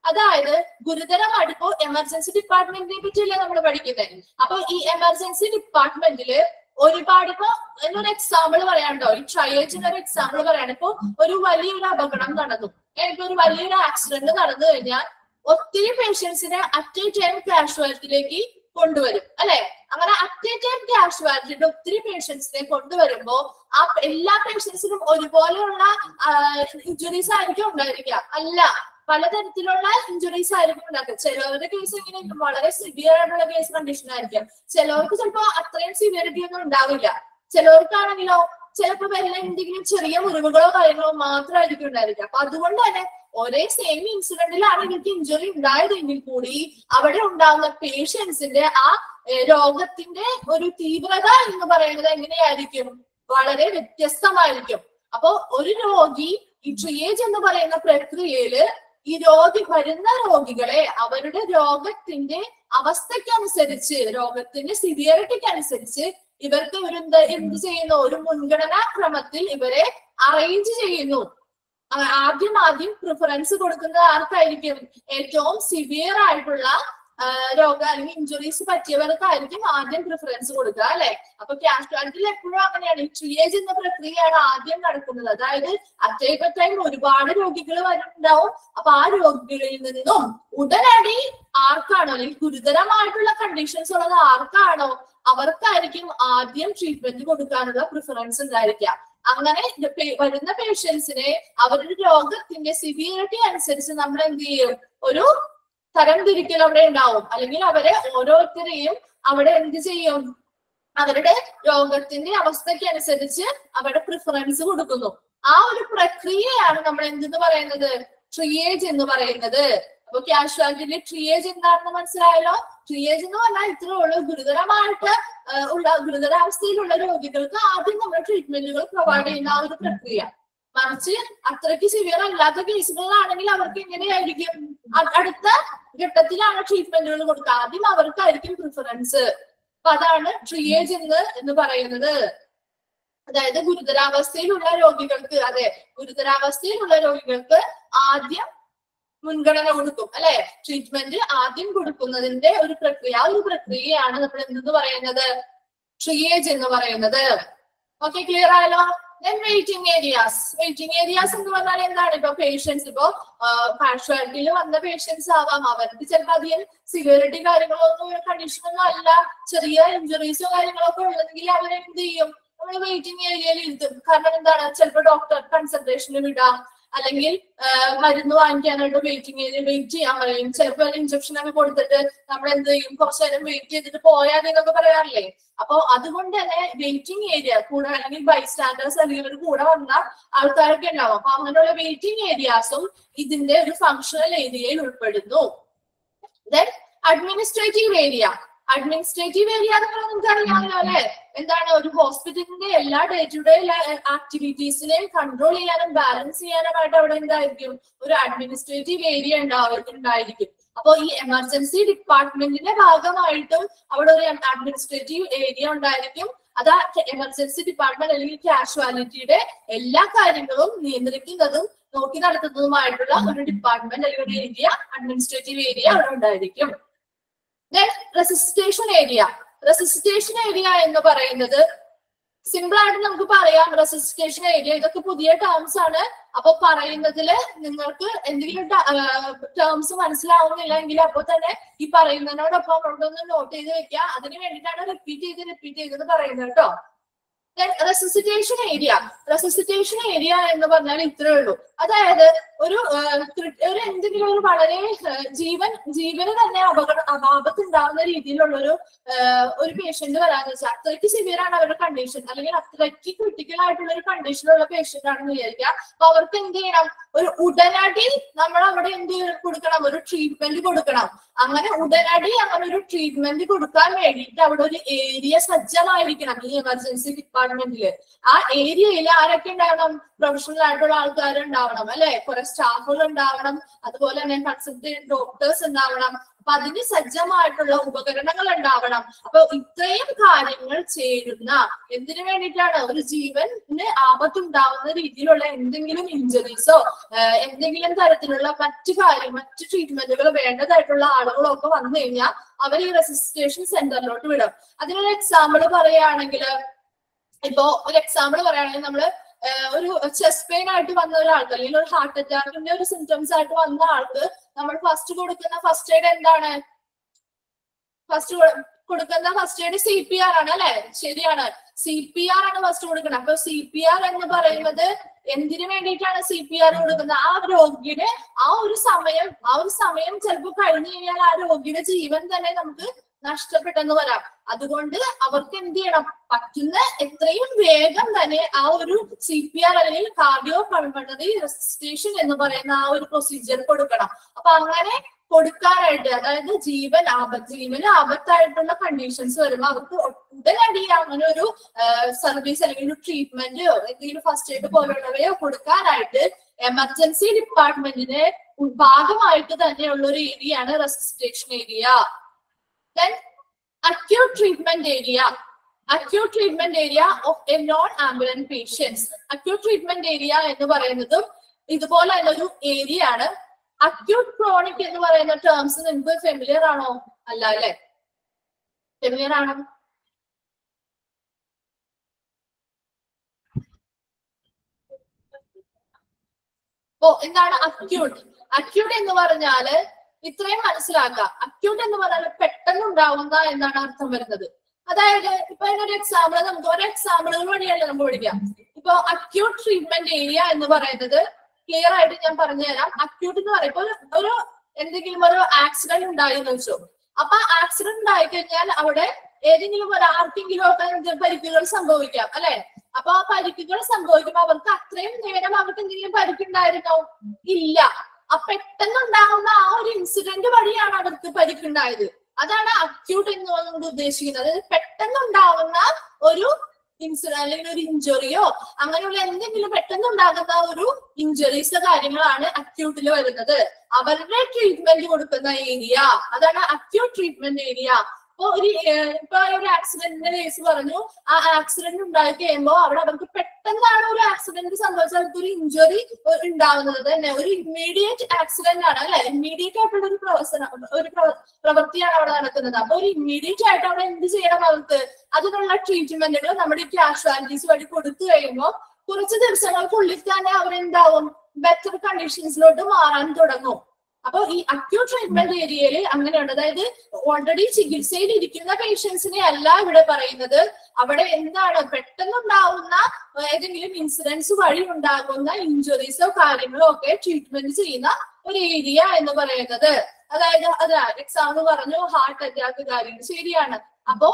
അതായത് ഗുരുതരമായിട്ടിപ്പോ എമർജൻസി ഡിപ്പാർട്ട്മെന്റിനെ പറ്റിയല്ലേ നമ്മൾ പഠിക്കുന്നത് അപ്പൊ ഈ എമർജൻസി ഡിപ്പാർട്ട്മെന്റില് ഒരുപാട് ഇപ്പൊ എന്നൊരു എക്സാമ്പിൾ പറയാനുണ്ടോ ഈ ട്രയേജിന് ഒരു എക്സാമ്പിൾ പറയാണ് ഇപ്പൊ ഒരു വലിയൊരു അപകടം നടന്നു എനിക്ക് ഒരു വലിയൊരു ആക്സിഡന്റ് നടന്നു കഴിഞ്ഞാൽ ഒത്തിരി പേഷ്യൻസിനെ അറ്റ് എ ടൈം കാഷ്വാലിറ്റിയിലേക്ക് കൊണ്ടുവരും അല്ലെ അങ്ങനെ അറ്റ് എ ടൈം കാഷ്വാലിറ്റിയുടെ ഒത്തിരി പേഷ്യൻസിനെ കൊണ്ടുവരുമ്പോ ആ എല്ലാ പേഷ്യൻസിനും ഒരുപോലെയുള്ള ഇഞ്ചുറീസ് ആയിരിക്കും ഉണ്ടായിരിക്കുക അല്ല പലതരത്തിലുള്ള ഇഞ്ചുറീസ് ആയിരിക്കും ഉണ്ടാക്കുക ചിലവരുടെ കേസ് എങ്ങനെയായിരിക്കും വളരെ സിവിയർ ആയിട്ടുള്ള കേസ് കണ്ടീഷൻ ആയിരിക്കും ചിലവർക്ക് ചിലപ്പോ അത്രയും സിവിയറിറ്റി ഒന്നും ഉണ്ടാവില്ല ചിലവർക്കാണെങ്കിലോ ചിലപ്പോ വല്ല എന്തെങ്കിലും ചെറിയ മുറിവുകളോ കാര്യങ്ങളോ മാത്രമായിരിക്കും ഉണ്ടായിരിക്കുക അപ്പൊ അതുകൊണ്ട് തന്നെ ഒരേ സെയിം ഇൻസിഡന്റിലാണ് ഇവർക്ക് ഇഞ്ചുറി ഉണ്ടായതെങ്കിൽ കൂടി അവിടെ ഉണ്ടാകുന്ന പേഷ്യൻസിന്റെ ആ ഏഹ്, രോഗത്തിന്റെ ഒരു തീവ്രത എന്ന് പറയുന്നത് എങ്ങനെയായിരിക്കും വളരെ വ്യത്യസ്തമായിരിക്കും അപ്പോ ഒരു രോഗി ഈ ട്രിയേജ് എന്ന് പറയുന്ന പ്രക്രിയയില് ഈ രോഗി വരുന്ന രോഗികളെ അവരുടെ രോഗത്തിന്റെ അവസ്ഥയ്ക്കനുസരിച്ച് രോഗത്തിന്റെ സിവിയറിറ്റിക്ക് അനുസരിച്ച് ഇവർക്ക് ഒരു എന്ത് എന്ത് ചെയ്യുന്നു ഒരു മുൻഗണനാ ക്രമത്തിൽ ഇവരെ അറേഞ്ച് ചെയ്യുന്നു ആ- ആദ്യം ആദ്യം പ്രിഫറൻസ് കൊടുക്കുന്നത് ആർക്കായിരിക്കും ഏറ്റവും സിവിയർ ആയിട്ടുള്ള ആ, രോഗം അല്ലെങ്കിൽ ഇഞ്ചുറീസ് പറ്റിയവർക്കായിരിക്കും ആദ്യം പ്രിഫറൻസ് കൊടുക്കുക അല്ലെ അപ്പൊ കാഷ്വാലിറ്റിയിൽ എപ്പോഴും അങ്ങനെയാണ് ഈ ട്രിയേജ് എന്ന പ്രക്രിയയാണ് ആദ്യം നടക്കുന്നത് അതായത് അറ്റേ ടൈം ഒരുപാട് രോഗികൾ വരുന്നുണ്ടാവും അപ്പൊ ആ രോഗികളിൽ നിന്നും ഉടനടി ആർക്കാണോ അല്ലെങ്കിൽ ഗുരുതരമായിട്ടുള്ള കണ്ടീഷൻസ് ഉള്ളത് ആർക്കാണോ അവർക്കായിരിക്കും ആദ്യം ട്രീറ്റ്മെന്റ് കൊടുക്കാനുള്ള പ്രിഫറൻസ് ഉണ്ടായിരിക്കുക അങ്ങനെ ഇത് പേ- വരുന്ന പേഷ്യൻസിനെ അവരുടെ രോഗത്തിന്റെ സിവിയറിറ്റി അനുസരിച്ച് നമ്മൾ എന്ത് ചെയ്യും ഒരു തരംതിരിക്കൽ അവിടെ ഉണ്ടാവും അല്ലെങ്കിൽ അവരെ ഓരോരുത്തരെയും അവിടെ എന്ത് ചെയ്യും അവരുടെ രോഗത്തിന്റെ അവസ്ഥയ്ക്ക് അനുസരിച്ച് അവരുടെ പ്രിഫറൻസ് കൊടുക്കുന്നു ആ ഒരു പ്രക്രിയയാണ് നമ്മൾ എന്തെന്ന് പറയുന്നത് ട്രിയേജ് എന്ന് പറയുന്നത് അപ്പൊ കാഷ്വാലിറ്റിയിലെ ട്രിയേജ് എന്താണെന്ന് മനസ്സിലായല്ലോ ട്രിയേജ് എന്ന് പറഞ്ഞാൽ ഇത്രേ ഉള്ളൂ ഗുരുതരമായിട്ട് ആ, ഉള്ള ഗുരുതരാവസ്ഥയിലുള്ള രോഗികൾക്ക് ആദ്യം നമ്മൾ ട്രീറ്റ്മെന്റുകൾ പ്രൊവൈഡ് ചെയ്യുന്ന ആ ഒരു പ്രക്രിയ മറിച്ച് അത്രയ്ക്ക് സിവിയർ അല്ലാത്ത കേസുകളാണെങ്കിൽ അവർക്ക് എങ്ങനെയായിരിക്കും അ- അടുത്ത ഘട്ടത്തിലാണ് ട്രീറ്റ്മെന്റുകൾ കൊടുക്കുക ആദ്യം അവർക്കായിരിക്കും പ്രിഫറൻസ് അപ്പൊ അതാണ് ട്രിയേജ് എന്ന് എന്ന് പറയുന്നത് അതായത് ഗുരുതരാവസ്ഥയിലുള്ള രോഗികൾക്ക് അതെ ഗുരുതരാവസ്ഥയിലുള്ള രോഗികൾക്ക് ആദ്യം മുൻഗണന കൊടുക്കും അല്ലെ ട്രീറ്റ്മെന്റ് ആദ്യം കൊടുക്കുന്നതിന്റെ ഒരു പ്രക്രിയ ആ ഒരു പ്രക്രിയയാണ് നമ്മൾ എന്തെന്ന് പറയുന്നത് ട്രിയേജ് എന്ന് പറയുന്നത് ഓക്കെ ക്ലിയർ ആയല്ലോ then waiting areas waiting areas എന്ന് പറഞ്ഞാൽ എന്താണ് ഇപ്പൊ പേഷ്യൻസ് ഇപ്പോ കാഷ്വാലിറ്റിയിൽ വന്ന പേഷ്യൻസ് ആവാം അവർക്ക് ചിലപ്പോൾ അധികം സിവിയറിറ്റി കാര്യങ്ങളോ ഒന്നും കണ്ടീഷൻ ഒന്നും അല്ല ചെറിയ ഇഞ്ചുറീസോ കാര്യങ്ങളോ ഒക്കെ ഉള്ളതെങ്കിൽ അവരെന്ത് ചെയ്യും നമ്മൾ വെയിറ്റിംഗ് ഏരിയയിൽ ഇരുത്തും കാരണം എന്താണ് ചിലപ്പോൾ ഡോക്ടർ കൺസൾട്ടേഷന് വിടാം അല്ലെങ്കിൽ ആ, മരുന്ന് വാങ്ങിക്കാനായിട്ട് വെയിറ്റിംഗ് ഏരിയ വെയിറ്റ് ചെയ്യാൻ പറയും ചിലപ്പോൾ ഇഞ്ചക്ഷൻ ഒക്കെ കൊടുത്തിട്ട് നമ്മൾ എന്ത് ചെയ്യും കുറച്ചു നേരം വെയിറ്റ് ചെയ്തിട്ട് പോയാൽ എന്നൊക്കെ പറയാറില്ലേ അപ്പൊ അതുകൊണ്ട് തന്നെ വെയിറ്റിംഗ് ഏരിയ കൂടെ അല്ലെങ്കിൽ ബൈസ്റ്റാൻഡേഴ്സ് അല്ലെങ്കിൽ ഇവർ കൂടെ വന്ന ആൾക്കാരൊക്കെ ഉണ്ടാവും അപ്പൊ അങ്ങനെയുള്ള വെയിറ്റിംഗ് ഏരിയാസും ഇതിന്റെ ഒരു ഫങ്ഷണൽ ഏരിയയിൽ ഉൾപ്പെടുന്നു then administrative area administrative area എന്ന് നിങ്ങൾക്ക് അറിയാമല്ലോ അല്ലെ എന്താണ് ഒരു ഹോസ്പിറ്റലിന്റെ എല്ലാ ഡേ ടു ഡേ ആക്ടിവിറ്റീസിനെയും കൺട്രോൾ ചെയ്യാനും ബാലൻസ് ചെയ്യാനുമായിട്ട് അവിടെ എന്തായിരിക്കും ഒരു അഡ്മിനിസ്ട്രേറ്റീവ് ഏരിയ ഉണ്ടാവും ഉണ്ടായിരിക്കും അപ്പൊ ഈ എമർജൻസി ഡിപ്പാർട്ട്മെന്റിന്റെ ഭാഗമായിട്ടും അവിടെ ഒരു അഡ്മിനിസ്ട്രേറ്റീവ് ഏരിയ ഉണ്ടായിരിക്കും അത് എമർജൻസി ഡിപ്പാർട്ട്മെന്റ് അല്ലെങ്കിൽ കാഷ്വാലിറ്റിയുടെ എല്ലാ കാര്യങ്ങളും നിയന്ത്രിക്കുന്നതും നോക്കി നടത്തുന്നതുമായിട്ടുള്ള ഒരു ഡിപ്പാർട്ട്മെന്റ് അല്ലെങ്കിൽ ഒരു ഏരിയ അഡ്മിനിസ്ട്രേറ്റീവ് ഏരിയ അവിടെ ഉണ്ടായിരിക്കും then resuscitation area resuscitation area എന്ന് പറയുന്നത് സിമ്പിൾ ആയിട്ട് നമുക്ക് പറയാം റെസിസ്റ്റേഷൻ ഏരിയ ഇതൊക്കെ പുതിയ ടേംസ് ആണ് അപ്പൊ പറയുന്നതില് നിങ്ങൾക്ക് എന്തെങ്കിലും ടേംസ് മനസ്സിലാവുന്നില്ല എങ്കിൽ അപ്പൊ തന്നെ ഈ പറയുന്നതിനോടൊപ്പം നമ്മളൊന്ന് നോട്ട് ചെയ്ത് വെക്കുക അതിന് വേണ്ടിയിട്ടാണ് റിപ്പീറ്റ് ചെയ്ത് റിപ്പീറ്റ് ചെയ്തത് പറയുന്നത് കേട്ടോ റെസിസിറ്റേഷൻ ഏരിയ റെസിസിറ്റേഷൻ ഏരിയ എന്ന് പറഞ്ഞാൽ ഇത്രേ ഉള്ളൂ അതായത് ഒരു ആ, ക്രി- ഒരു എന്തെങ്കിലും ഒരു വളരെ ആ, ജീവൻ ജീവന് തന്നെ അപകട അപാപത്ത് ഉണ്ടാവുന്ന രീതിയിലുള്ള ഒരു ആ, ഒരു പേഷ്യന്റ് വരാന്ന് വെച്ചാൽ അത്രയ്ക്ക് സിവിയർ ആണ് അവരുടെ കണ്ടീഷൻ അല്ലെങ്കിൽ അത്രയ്ക്ക് ക്രിട്ടിക്കൽ ആയിട്ടുള്ള ഒരു കണ്ടീഷനുള്ള പേഷ്യന്റ് ആണെന്ന് വിചാരിക്കുക അപ്പൊ അവർക്ക് എന്ത് ചെയ്യണം ഒരു ഉടനടി നമ്മൾ അവിടെ എന്ത് ചെയ്യ- കൊടുക്കണം ഒരു ട്രീറ്റ്മെന്റ് കൊടുക്കണം അങ്ങനെ ഉടനടി അങ്ങനെ ഒരു ട്രീറ്റ്മെന്റ് കൊടുക്കാൻ വേണ്ടിയിട്ട് അവിടെ ഒരു ഏരിയ സജ്ജമായിരിക്കണം ഈ എമർജൻസി ഡിപ്പാർട്ട്മെന്റിൽ ആ ഏരിയയിൽ ആരൊക്കെ ഉണ്ടാവണം പ്രൊഫഷണൽ ആയിട്ടുള്ള ആൾക്കാർ ഉണ്ടാവണം അല്ലെ കുറെ സ്റ്റാഫുകൾ ഉണ്ടാവണം അതുപോലെ തന്നെ കൺസൾട്ടന്റ് ഡോക്ടേഴ്സ് ഉണ്ടാവണം അപ്പൊ അതിന് സജ്ജമായിട്ടുള്ള ഉപകരണങ്ങൾ ഉണ്ടാവണം അപ്പൊ ഇത്രയും കാര്യങ്ങൾ ചേരുന്ന എന്തിനു വേണ്ടിയിട്ടാണ് ഒരു ജീവന് ആപത്തുണ്ടാവുന്ന രീതിയിലുള്ള എന്തെങ്കിലും ഇഞ്ചറീസോ എന്തെങ്കിലും തരത്തിലുള്ള മറ്റു കാര്യം മറ്റു ട്രീറ്റ്മെന്റുകൾ വേണ്ടതായിട്ടുള്ള ആളുകളൊക്കെ വന്നു കഴിഞ്ഞാൽ അവർ ഈ റെസിസ്റ്റേഷൻ സെന്ററിലോട്ട് വിടും അതിനൊരു എക്സാമ്പിൾ പറയുകയാണെങ്കിൽ ഇപ്പോ ഒരു എക്സാമ്പിൾ പറയുകയാണെങ്കിൽ നമ്മള് ഏഹ് ഒരു ചെസ്റ്റ് പെയിൻ ആയിട്ട് വന്ന ഒരാൾക്ക് അല്ലെങ്കിൽ ഒരു ഹാർട്ട് അറ്റാക്കിന്റെ ഒരു സിംറ്റംസ് ആയിട്ട് വന്ന ആൾക്ക് നമ്മൾ ഫസ്റ്റ് കൊടുക്കുന്ന ഫസ്റ്റ് എയ്ഡ് എന്താണ് ഫസ്റ്റ് കൊടുക്കുന്ന first aid C P R ആണ് അല്ലെ ശരിയാണ് സി പി ആർ ആണ് ഫസ്റ്റ് കൊടുക്കുന്നത് അപ്പൊ സി പി ആർ എന്ന് പറയുന്നത് എന്തിനു വേണ്ടിയിട്ടാണ് സി പി ആർ കൊടുക്കുന്നത് ആ രോഗിയുടെ ആ ഒരു സമയം ആ ഒരു സമയം ചിലപ്പോൾ കഴിഞ്ഞു കഴിഞ്ഞാൽ ആ രോഗിയുടെ ജീവൻ തന്നെ നമുക്ക് നഷ്ടപ്പെട്ടെന്ന് വരാം അതുകൊണ്ട് അവർക്ക് എന്ത് ചെയ്യണം പറ്റുന്ന എത്രയും വേഗം തന്നെ ആ ഒരു സി പി ആർ അല്ലെങ്കിൽ കാർഡിയോ പൾമണറി റെസിസ്റ്റേഷൻ എന്ന് പറയുന്ന ആ ഒരു പ്രൊസീജിയർ കൊടുക്കണം അപ്പൊ അങ്ങനെ കൊടുക്കാനായിട്ട് അതായത് ജീവൻ ആപത്ത് ജീവന് ആപത്തായിട്ടുള്ള കണ്ടീഷൻസ് വരുമ്പോൾ അവർക്ക് ഉടനടി അങ്ങനെ ഒരു സർവീസ് അല്ലെങ്കിൽ ഒരു ട്രീറ്റ്മെന്റോ എന്തെങ്കിലും ഫസ്റ്റ് എയ്ഡ് പോലുള്ളവയോ കൊടുക്കാനായിട്ട് എമർജൻസി ഡിപ്പാർട്ട്മെന്റിന് ഭാഗമായിട്ട് തന്നെയുള്ള ഒരു ഏരിയയാണ് resuscitation area then acute treatment area acute treatment area of a non ambulance patients acute treatment area എന്ന് പറയുന്നതും ഇതുപോലെ ഒരു ഏരിയ ആണ് അക്യൂട്ട് ക്രോണിക് എന്ന് പറയുന്ന ടേംസ് നിങ്ങൾക്ക് ഫെമിലിയർ ആണോ അല്ല അല്ലെ ഫെമിലിയർ ആണോ ഓ എന്താണ് അക്യൂട്ട് അക്യൂട്ട് എന്ന് പറഞ്ഞാല് ഇത്രയും മനസ്സിലാക്കുക അക്യൂട്ട് എന്ന് പറഞ്ഞാൽ പെട്ടെന്ന് ഉണ്ടാവുന്ന എന്നാണ് അർത്ഥം വരുന്നത് അതായത് ഇപ്പൊ അതിനൊരു എക്സാമ്പിൾ നമുക്ക് ഓരോ എക്സാമ്പിളുകൾ വഴിയല്ലേ നമുക്ക് പഠിക്കാം ഇപ്പൊ അക്യൂട്ട് ട്രീറ്റ്മെന്റ് ഏരിയ എന്ന് പറയുന്നത് ക്ലിയർ ആയിട്ട് ഞാൻ പറഞ്ഞുതരാം അക്യൂട്ട് എന്ന് പറയുമ്പോൾ ഒരു എന്തെങ്കിലും ഒരു ആക്സിഡന്റ് ഉണ്ടായി എന്ന് വെച്ചോ അപ്പൊ ആക്സിഡന്റ് ഉണ്ടായി കഴിഞ്ഞാൽ അവിടെ ഏതെങ്കിലും ഒരു ആർക്കെങ്കിലും ഒക്കെ പരിക്കുകൾ സംഭവിക്കാം അല്ലെ അപ്പൊ ആ പരിക്കുകൾ സംഭവിക്കുമ്പോൾ അവർക്ക് അത്രയും നേരം അവർക്ക് എന്തെങ്കിലും പരിക്കുണ്ടായിരുന്നോ ഇല്ല ആ പെട്ടെന്ന് ഉണ്ടാകുന്ന ആ ഒരു ഇൻസിഡന്റ് വഴിയാണ് അവർക്ക് പരിക്കുണ്ടായത് അതാണ് അക്യൂട്ട് എന്ന് കൊണ്ട് ഉദ്ദേശിക്കുന്നത് അതായത് പെട്ടെന്ന് ഉണ്ടാകുന്ന ഒരു ഇൻസിഡന്റ് അല്ലെങ്കിൽ ഒരു ഇഞ്ചുറിയോ അങ്ങനെയുള്ള എന്തെങ്കിലും പെട്ടെന്ന് ഉണ്ടാകുന്ന ഒരു ഇഞ്ചുറീസ് കാര്യങ്ങളാണ് അക്യൂട്ടിൽ വരുന്നത് അവരുടെ ട്രീറ്റ്മെന്റ് കൊടുക്കുന്ന ഏരിയ അതാണ് അക്യൂട്ട് ട്രീറ്റ്മെന്റ് ഏരിയ ഇപ്പൊ ഒരു ഇപ്പൊ ഒരു ആക്സിഡന്റിന്റെ കേസ് പറഞ്ഞു ആ ആക്സിഡന്റ് ഉണ്ടായി കഴിയുമ്പോൾ അവിടെ അവർക്ക് പെട്ടെന്നാണ് ഒരു ആക്സിഡന്റ് സംഭവിച്ചത് അവർക്ക് ഒരു ഇഞ്ചുറി ഉണ്ടാവുന്നത് തന്നെ ഒരു ഇമ്മീഡിയറ്റ് ആക്സിഡന്റ് ആണ് അല്ലെ ഇമ്മീഡിയറ്റ് ആയിട്ടുള്ള ഒരു പ്രവർത്തനം ഒരു പ്രവൃത്തിയാണ് അവിടെ നടക്കുന്നത് അപ്പൊ ഒരു ഇമ്മീഡിയറ്റ് ആയിട്ട് അവിടെ എന്ത് ചെയ്യണം അവർക്ക് അതിനുള്ള ട്രീറ്റ്മെന്റുകൾ നമ്മുടെ കാഷ്വാലിറ്റീസ് വഴി കൊടുത്തു കഴിയുമ്പോൾ കുറച്ച് ദിവസങ്ങൾക്കുള്ളിൽ തന്നെ അവരെന്താവും ബെറ്റർ കണ്ടീഷൻസിലോട്ട് മാറാൻ തുടങ്ങും അപ്പൊ ഈ അക്യൂട്ട് ട്രീറ്റ്മെന്റ് ഏരിയയിൽ അങ്ങനെയുണ്ട് അതായത് ഓൾറെഡി ചികിത്സയിൽ ഇരിക്കുന്ന പേഷ്യൻസിനെ അല്ല ഇവിടെ പറയുന്നത് അവിടെ എന്താണ് പെട്ടെന്നുണ്ടാവുന്ന ഏതെങ്കിലും ഇൻസിഡൻസ് വഴി ഉണ്ടാകുന്ന ഇഞ്ചുറീസോ കാര്യങ്ങളോ ഒക്കെ ട്രീറ്റ്മെന്റ് ചെയ്യുന്ന ഒരു ഏരിയ എന്ന് പറയുന്നത് അതായത് അത് എക്സാമ്പിൾ പറഞ്ഞു ഹാർട്ട് അറ്റാക്ക് കാര്യങ്ങൾ ശരിയാണ് അപ്പോ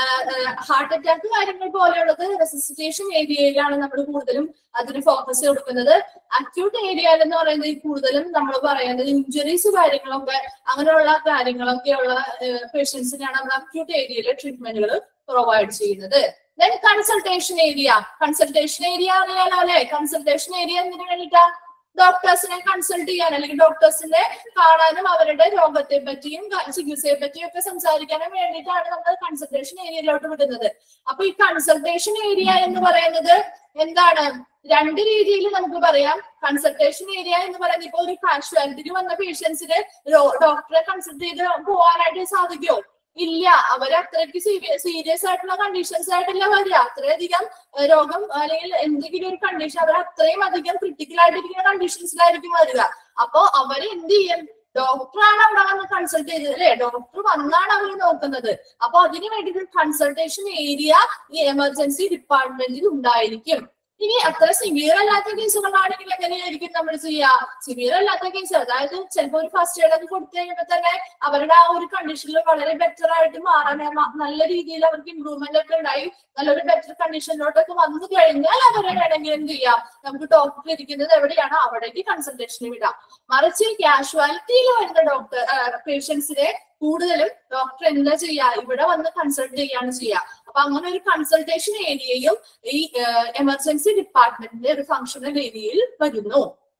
ഹാർട്ട് അറ്റാക്ക് കാര്യങ്ങൾ പോലെയുള്ളത് റെസിസ്റ്റേഷൻ ഏരിയയിലാണ് നമ്മൾ കൂടുതലും അതിന് ഫോക്കസ് കൊടുക്കുന്നത് അക്യൂട്ട് ഏരിയ എന്ന് പറയുന്നത് കൂടുതലും നമ്മൾ പറയുന്നത് ഇഞ്ചുറീസ് കാര്യങ്ങളൊക്കെ അങ്ങനെയുള്ള കാര്യങ്ങളൊക്കെയുള്ള പേഷ്യൻസിനാണ് നമ്മൾ അക്യൂട്ട് ഏരിയയിലെ ട്രീറ്റ്മെന്റുകൾ പ്രൊവൈഡ് ചെയ്യുന്നത് then consultation area consultation area അറിയാലോ അല്ലെ കൺസൾട്ടേഷൻ ഏരിയ എന്തിനു വേണ്ടിയിട്ടാ ഡോക്ടേഴ്സിനെ കൺസൾട്ട് ചെയ്യാൻ അല്ലെങ്കിൽ ഡോക്ടേഴ്സിനെ കാണാനും അവരുടെ രോഗത്തെ പറ്റിയും ചികിത്സയെ പറ്റിയും ഒക്കെ സംസാരിക്കാനും വേണ്ടിയിട്ടാണ് നമ്മൾ കൺസൾട്ടേഷൻ ഏരിയയിലോട്ട് വിടുന്നത് അപ്പൊ ഈ കൺസൾട്ടേഷൻ ഏരിയ എന്ന് പറയുന്നത് എന്താണ് രണ്ട് രീതിയിൽ നമുക്ക് പറയാം കൺസൾട്ടേഷൻ ഏരിയ എന്ന് പറയുന്നത് ഇപ്പൊ ഒരു കാഷ്വാലിറ്റിക്ക് വന്ന പേഷ്യൻസിന് ഡോക്ടറെ കൺസൾട്ട് ചെയ്ത് പോകാനായിട്ട് സാധിക്കുമോ ഇല്ല അവർ അത്രയ്ക്ക് സീരിയസ് ആയിട്ടുള്ള കണ്ടീഷൻസ് ആയിട്ടല്ല വരിക അത്രയധികം രോഗം അല്ലെങ്കിൽ എന്തെങ്കിലും ഒരു കണ്ടീഷൻ അവർ അത്രയും അധികം ക്രിട്ടിക്കൽ ആയിട്ടിരിക്കുന്ന കണ്ടീഷൻസിലായിരിക്കും വരിക അപ്പൊ അവർ എന്ത് ചെയ്യും ഡോക്ടറാണ് അവിടെ വന്ന് കൺസൾട്ട് ചെയ്തത് അല്ലെ ഡോക്ടർ വന്നാണ് അവർ നോക്കുന്നത് അപ്പൊ അതിന് വേണ്ടിയിട്ട് കൺസൾട്ടേഷൻ ഏരിയ ഈ എമർജൻസി ഡിപ്പാർട്ട്മെന്റിൽ ഉണ്ടായിരിക്കും ഇനി അത്ര സിവിയർ അല്ലാത്ത കേസുകളാണെങ്കിൽ എങ്ങനെയായിരിക്കും നമ്മൾ ചെയ്യുക സിവിയർ അല്ലാത്ത കേസ് അതായത് ചിലപ്പോൾ ഒരു ഫസ്റ്റ് എയ്ഡ് ഒക്കെ കൊടുത്തു കഴിയുമ്പോൾ തന്നെ അവരുടെ ആ ഒരു കണ്ടീഷനിൽ വളരെ ബെറ്റർ ആയിട്ട് മാറാൻ നല്ല രീതിയിൽ അവർക്ക് ഇമ്പ്രൂവ്മെന്റ് ഒക്കെ ഉണ്ടായി നല്ലൊരു ബെറ്റർ കണ്ടീഷനിലോട്ടൊക്കെ വന്നു കഴിഞ്ഞാൽ അവരെ വേണമെങ്കിൽ എന്ത് ചെയ്യാം നമുക്ക് ഡോക്ടർ ഇരിക്കുന്നത് എവിടെയാണ് അവിടേക്ക് കൺസൾട്ടേഷന് വിടാം മറിച്ച് കാഷ്വാലിറ്റിയിൽ വരുന്ന ഡോക്ടർ പേഷ്യൻസിനെ കൂടുതലും ഡോക്ടർ എന്താ ചെയ്യുക ഇവിടെ വന്ന് കൺസൾട്ട് ചെയ്യാണ് ചെയ്യുക അപ്പൊ അങ്ങനെ ഒരു കൺസൾട്ടേഷൻ ഏരിയയും ഈ എമർജൻസി ഡിപ്പാർട്ട്മെന്റിന്റെ ഒരു ഫങ്ഷണൽ ഏരിയയിൽ വരുന്നു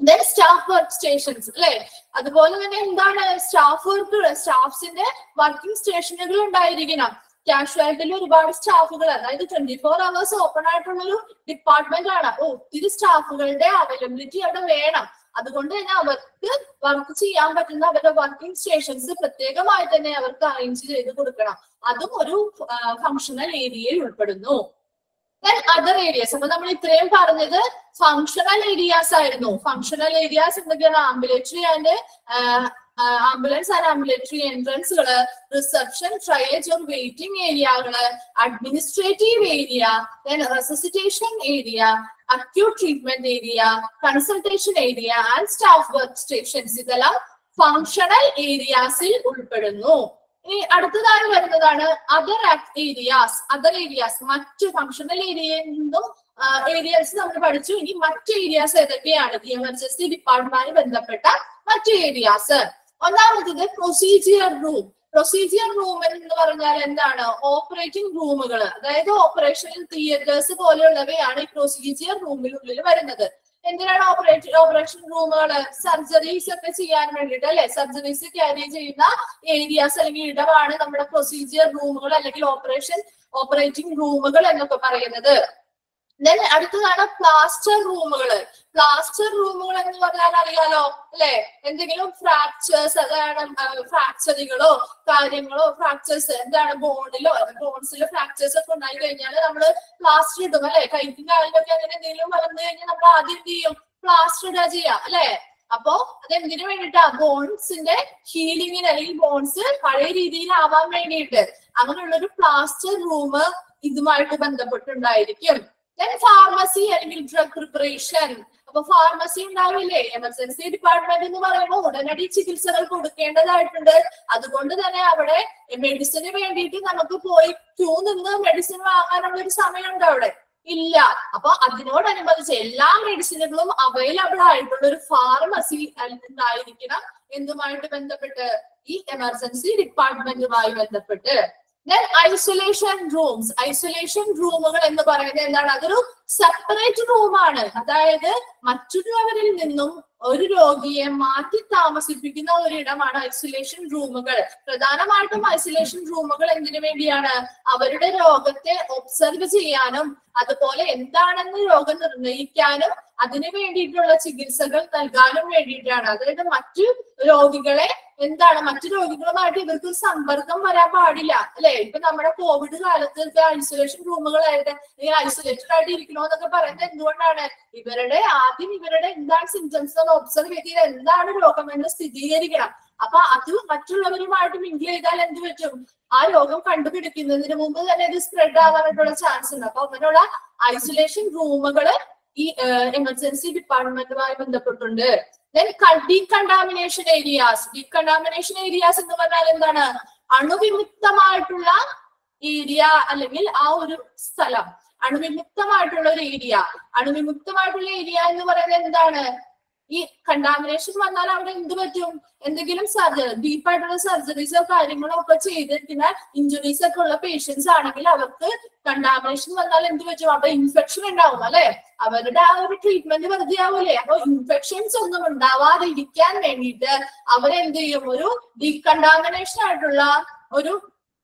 ദെൻ സ്റ്റാഫ് വർക്ക് സ്റ്റേഷൻസ് അല്ലെ അതുപോലെ തന്നെ എന്താണ് സ്റ്റാഫ് വർക്കുകൾ സ്റ്റാഫ്സിന്റെ വർക്കിംഗ് സ്റ്റേഷനുകൾ ഉണ്ടായിരിക്കണം കാഷ്വാലിറ്റിയിൽ ഒരുപാട് സ്റ്റാഫുകൾ അതായത് ട്വന്റി ഫോർ അവേഴ്സ് ഓപ്പൺ ആയിട്ടുള്ള ഒരു ഡിപ്പാർട്ട്മെന്റ് ആണ് അപ്പൊ ഒത്തിരി സ്റ്റാഫുകളുടെ അവൈലബിലിറ്റി അവിടെ വേണം അതുകൊണ്ട് തന്നെ അവർക്ക് വർക്ക് ചെയ്യാൻ പറ്റുന്ന അവരുടെ വർക്കിംഗ് സ്റ്റേഷൻസ് പ്രത്യേകമായി തന്നെ അവർക്ക് അറേഞ്ച് ചെയ്ത് കൊടുക്കണം അതും ഒരു ഫങ്ഷണൽ ഏരിയയിൽ ഉൾപ്പെടുന്നു ദെൻ അതർ ഏരിയസ് അപ്പൊ നമ്മൾ ഇത്രയും പറഞ്ഞത് ഫങ്ഷണൽ ഏരിയാസ് ആയിരുന്നു ഫങ്ഷണൽ ഏരിയാസ് എന്തൊക്കെയാണ് ambulatory and ambulance and ambulatory എൻട്രൻസുകള് റിസപ്ഷൻ ട്രയേജ് ഓർ വെയിറ്റിംഗ് ഏരിയകള് administrative area then resuscitation area acute treatment area consultation area and staff work stations ഇതെല്ലാം ഫങ്ഷണൽ ഏരിയാസിൽ ഉൾപ്പെടുന്നു ഇനി അടുത്തതായി വരുന്നതാണ് അതർ ഏരിയാസ് അതർ ഏരിയാസ് മറ്റ് ഫങ്ഷണൽ ഏരിയയിൽ നിന്നും ഏരിയാസ് നമ്മൾ പഠിച്ചു ഇനി മറ്റ് ഏരിയാസ് ഏതൊക്കെയാണ് ഈ എമർജൻസി ഡിപ്പാർട്ട്മെന്റുമായി ബന്ധപ്പെട്ട മറ്റ് ഏരിയാസ് ഒന്നാമത്തത് പ്രൊസീജിയർ റൂം പ്രൊസീജിയർ റൂം എന്ന് പറഞ്ഞാൽ എന്താണ് ഓപ്പറേറ്റിംഗ് റൂമുകൾ അതായത് ഓപ്പറേഷൻ തിയേറ്റേഴ്സ് പോലെയുള്ളവയാണ് ഈ പ്രൊസീജിയർ റൂമിനുള്ളിൽ വരുന്നത് എന്തിനാണ് ഓപ്പറേറ്റ് ഓപ്പറേഷൻ റൂമുകൾ സർജറീസ് ഒക്കെ ചെയ്യാൻ വേണ്ടിയിട്ട് അല്ലെ സർജറീസ് ക്യാരി ചെയ്യുന്ന ഏരിയാസ് അല്ലെങ്കിൽ ഇടമാണ് നമ്മുടെ പ്രൊസീജിയർ റൂമുകൾ അല്ലെങ്കിൽ ഓപ്പറേഷൻ ഓപ്പറേറ്റിംഗ് റൂമുകൾ എന്നൊക്കെ പറയുന്നത് ദെൻ അടുത്തതാണ് പ്ലാസ്റ്റർ റൂമുകൾ പ്ലാസ്റ്റർ റൂമുകൾ എന്ന് പറഞ്ഞാൽ അറിയാലോ അല്ലെ എന്തെങ്കിലും ഫ്രാക്ചേഴ്സ് അതാണ് ഫ്രാക്ചറുകളോ കാര്യങ്ങളോ ഫ്രാക്ചേഴ്സ് എന്താണ് ബോണിലോ ബോൺസിലോ ഫ്രാക്ചേഴ്സ് ഒക്കെ ഉണ്ടായി കഴിഞ്ഞാൽ നമ്മൾ പ്ലാസ്റ്റർ ഇടും അല്ലെ കൈക്കും കാലിലൊക്കെ അങ്ങനെ എന്തെങ്കിലും വന്നു കഴിഞ്ഞാൽ നമ്മൾ ആദ്യം എന്ത് ചെയ്യും പ്ലാസ്റ്റർ ഇടുക ചെയ്യാം അല്ലെ അപ്പോ അത് എന്തിനു വേണ്ടിയിട്ടാ ബോൺസിന്റെ ഹീലിങ്ങിന് അല്ലെങ്കിൽ ബോൺസ് പഴയ രീതിയിലാവാൻ വേണ്ടിയിട്ട് അങ്ങനെയുള്ള ഒരു പ്ലാസ്റ്റർ റൂം ഇതുമായിട്ട് ബന്ധപ്പെട്ടുണ്ടായിരിക്കും ദെൻ ഫാർമസി അല്ലെങ്കിൽ ഡ്രഗ് പ്രിപ്പറേഷൻ അപ്പൊ ഫാർമസി ഉണ്ടാവില്ലേ എമർജൻസി ഡിപ്പാർട്ട്മെന്റ് എന്ന് പറയുമ്പോൾ ഉടനടി ചികിത്സകൾ കൊടുക്കേണ്ടതായിട്ടുണ്ട് അതുകൊണ്ട് തന്നെ അവിടെ മെഡിസിന് വേണ്ടിയിട്ട് നമുക്ക് പോയി ക്യൂ നിന്ന് മെഡിസിൻ വാങ്ങാനുള്ള ഒരു സമയമുണ്ട് അവിടെ ഇല്ല അപ്പൊ അതിനോടനുബന്ധിച്ച് എല്ലാ മെഡിസിനുകളും അവൈലബിൾ ആയിട്ടുള്ള ഒരു ഫാർമസി ഉണ്ടായിരിക്കണം എന്തുമായിട്ട് ബന്ധപ്പെട്ട് ഈ എമർജൻസി ഡിപ്പാർട്ട്മെന്റുമായി ബന്ധപ്പെട്ട് ദെൻ ഐസൊലേഷൻ റൂംസ് ഐസൊലേഷൻ റൂമുകൾ എന്ന് പറയുന്നത് എന്താണ് അതൊരു സെപ്പറേറ്റ് റൂമാണ് അതായത് മറ്റുള്ളവരിൽ നിന്നും ഒരു രോഗിയെ മാറ്റി താമസിപ്പിക്കുന്ന ഒരിടമാണ് ഐസൊലേഷൻ റൂമുകൾ പ്രധാനമായിട്ടും ഐസൊലേഷൻ റൂമുകൾ എന്തിനു വേണ്ടിയാണ് അവരുടെ രോഗത്തെ ഒബ്സർവ് ചെയ്യാനും അതുപോലെ എന്താണെന്ന് രോഗം നിർണ്ണയിക്കാനും അതിനു വേണ്ടിയിട്ടുള്ള ചികിത്സകൾ നൽകാനും വേണ്ടിയിട്ടാണ് അതായത് മറ്റു രോഗികളെ എന്താണ് മറ്റു രോഗികളുമായിട്ട് ഇവർക്ക് ഒരു സമ്പർക്കം വരാൻ പാടില്ല അല്ലെ ഇപ്പൊ നമ്മുടെ കോവിഡ് കാലത്ത് ഐസൊലേഷൻ റൂമുകളായിട്ട് ഐസൊലേറ്റഡ് ആയിട്ട് ഇരിക്കണോന്നൊക്കെ പറയുന്നത് എന്തുകൊണ്ടാണ് ഇവരുടെ ആദ്യം ഇവരുടെ എന്താണ് സിംറ്റംസ് എന്ന് ഒബ്സർവ് ചെയ്ത് എന്താണ് രോഗം എന്ന് സ്ഥിരീകരിക്കണം അപ്പൊ അത് മറ്റുള്ളവരുമായിട്ട് മിങ്കിൾ ചെയ്താൽ എന്ത് പറ്റും ആ രോഗം കണ്ടുപിടിക്കുന്നതിന് മുമ്പ് തന്നെ ഇത് സ്പ്രെഡ് ആവാനായിട്ടുള്ള ചാൻസ് ഉണ്ട് അപ്പൊ അങ്ങനെയുള്ള ഐസൊലേഷൻ റൂമുകള് ഈ എമർജൻസി ഡിപ്പാർട്ട്മെന്റുമായി ബന്ധപ്പെട്ടുണ്ട് then decontamination areas decontamination areas എന്ന് പറഞ്ഞാൽ എന്താണ് അണുവിമുക്തമായിട്ടുള്ള ഏരിയ അല്ലെങ്കിൽ ആ ഒരു സ്ഥലം അണുവിമുക്തമായിട്ടുള്ള ഒരു ഏരിയ അണുവിമുക്തമായിട്ടുള്ള ഏരിയ എന്ന് പറയുന്നത് എന്താണ് ഈ കണ്ടാമിനേഷൻ വന്നാൽ അവിടെ എന്ത് പറ്റും എന്തെങ്കിലും സർജറി ഡീപ്പായിട്ടുള്ള സർജറീസോ കാര്യങ്ങളോ ഒക്കെ ചെയ്തിരിക്കുന്ന ഇഞ്ചുറീസ് ഒക്കെ ഉള്ള പേഷ്യൻസ് ആണെങ്കിൽ അവർക്ക് കണ്ടാമിനേഷൻ വന്നാൽ എന്ത് പറ്റും അവിടെ ഇൻഫെക്ഷൻ ഉണ്ടാവും അല്ലെ അവരുടെ ആ ഒരു ട്രീറ്റ്മെന്റ് വെറുതെ ആവൂലേ അപ്പൊ ഇൻഫെക്ഷൻസ് ഒന്നും ഉണ്ടാവാതെ ഇരിക്കാൻ വേണ്ടിയിട്ട് അവരെന്ത് ചെയ്യും ഒരു ഡീകണ്ടാമിനേഷൻ ആയിട്ടുള്ള ഒരു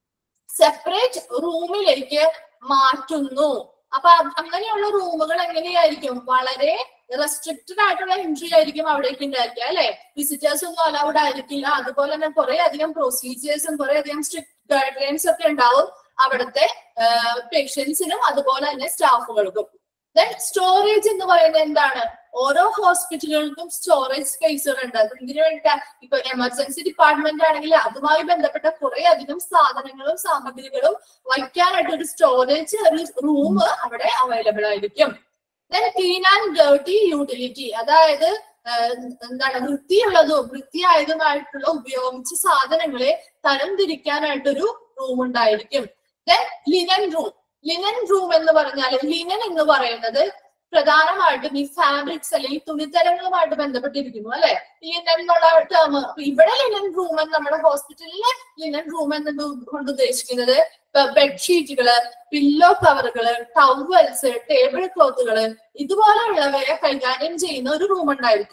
സെപ്പറേറ്റ് റൂമിലേക്ക് മാറ്റുന്നു അപ്പൊ അങ്ങനെയുള്ള റൂമുകൾ എങ്ങനെയായിരിക്കും വളരെ റെസ്ട്രിക്റ്റഡ് ആയിട്ടുള്ള എൻട്രി ആയിരിക്കും അവിടേക്ക് ഉണ്ടായിരിക്കുക അല്ലെ വിസിറ്റേഴ്സ് ഒന്നും അലൗഡ് ആയിരിക്കില്ല അതുപോലെ തന്നെ കുറെ അധികം പ്രൊസീജിയേഴ്സും കുറെ അധികം സ്ട്രിക്ട് ഗൈഡ് ലൈൻസ് ഒക്കെ ഉണ്ടാവും അവിടുത്തെ പേഷ്യൻസിനും അതുപോലെ തന്നെ സ്റ്റാഫുകൾക്കും ദെൻ സ്റ്റോറേജ് എന്ന് പറയുന്നത് എന്താണ് ഓരോ ഹോസ്പിറ്റലുകൾക്കും സ്റ്റോറേജ് സ്പേസുകൾ ഉണ്ട് അത് ഇതിനു വേണ്ടിയിട്ട് ഇപ്പൊ എമർജൻസി ഡിപ്പാർട്ട്മെന്റ് ആണെങ്കിൽ അതുമായി ബന്ധപ്പെട്ട കുറെ അധികം സാധനങ്ങളും സാമഗ്രികളും വയ്ക്കാനായിട്ട് ഒരു സ്റ്റോറേജ് ഒരു റൂം അവിടെ അവൈലബിൾ ആയിരിക്കും then clean and dirty utility അതായത് എന്താണ് വൃത്തിയുള്ളതും വൃത്തിയായതുമായിട്ടുള്ള ഉപയോഗിച്ച സാധനങ്ങളെ തരംതിരിക്കാനായിട്ടൊരു റൂം ഉണ്ടായിരിക്കും then linen room linen room എന്ന് പറഞ്ഞാൽ ലിനൻ എന്ന് പറയുന്നത് പ്രധാനമായിട്ടും ഈ ഫാബ്രിക്സ് അല്ലെങ്കിൽ തുണിത്തരങ്ങളുമായിട്ട് ബന്ധപ്പെട്ടിരിക്കുന്നു അല്ലെ ലിനൻ എന്നുള്ള ടേം ഇവിടെ ലിനൻ റൂം എന്ന് നമ്മുടെ ഹോസ്പിറ്റലിലെ ലിനൻ റൂം എന്നത് കൊണ്ട് ഉദ്ദേശിക്കുന്നത് ബെഡ്ഷീറ്റുകള് പില്ലോ കവറുകള് ടവൽസ് ടേബിൾ ക്ലോത്തുകള് ഇതുപോലെയുള്ളവയെ കൈകാര്യം ചെയ്യുന്ന ഒരു റൂം ഉണ്ടായിരിക്കും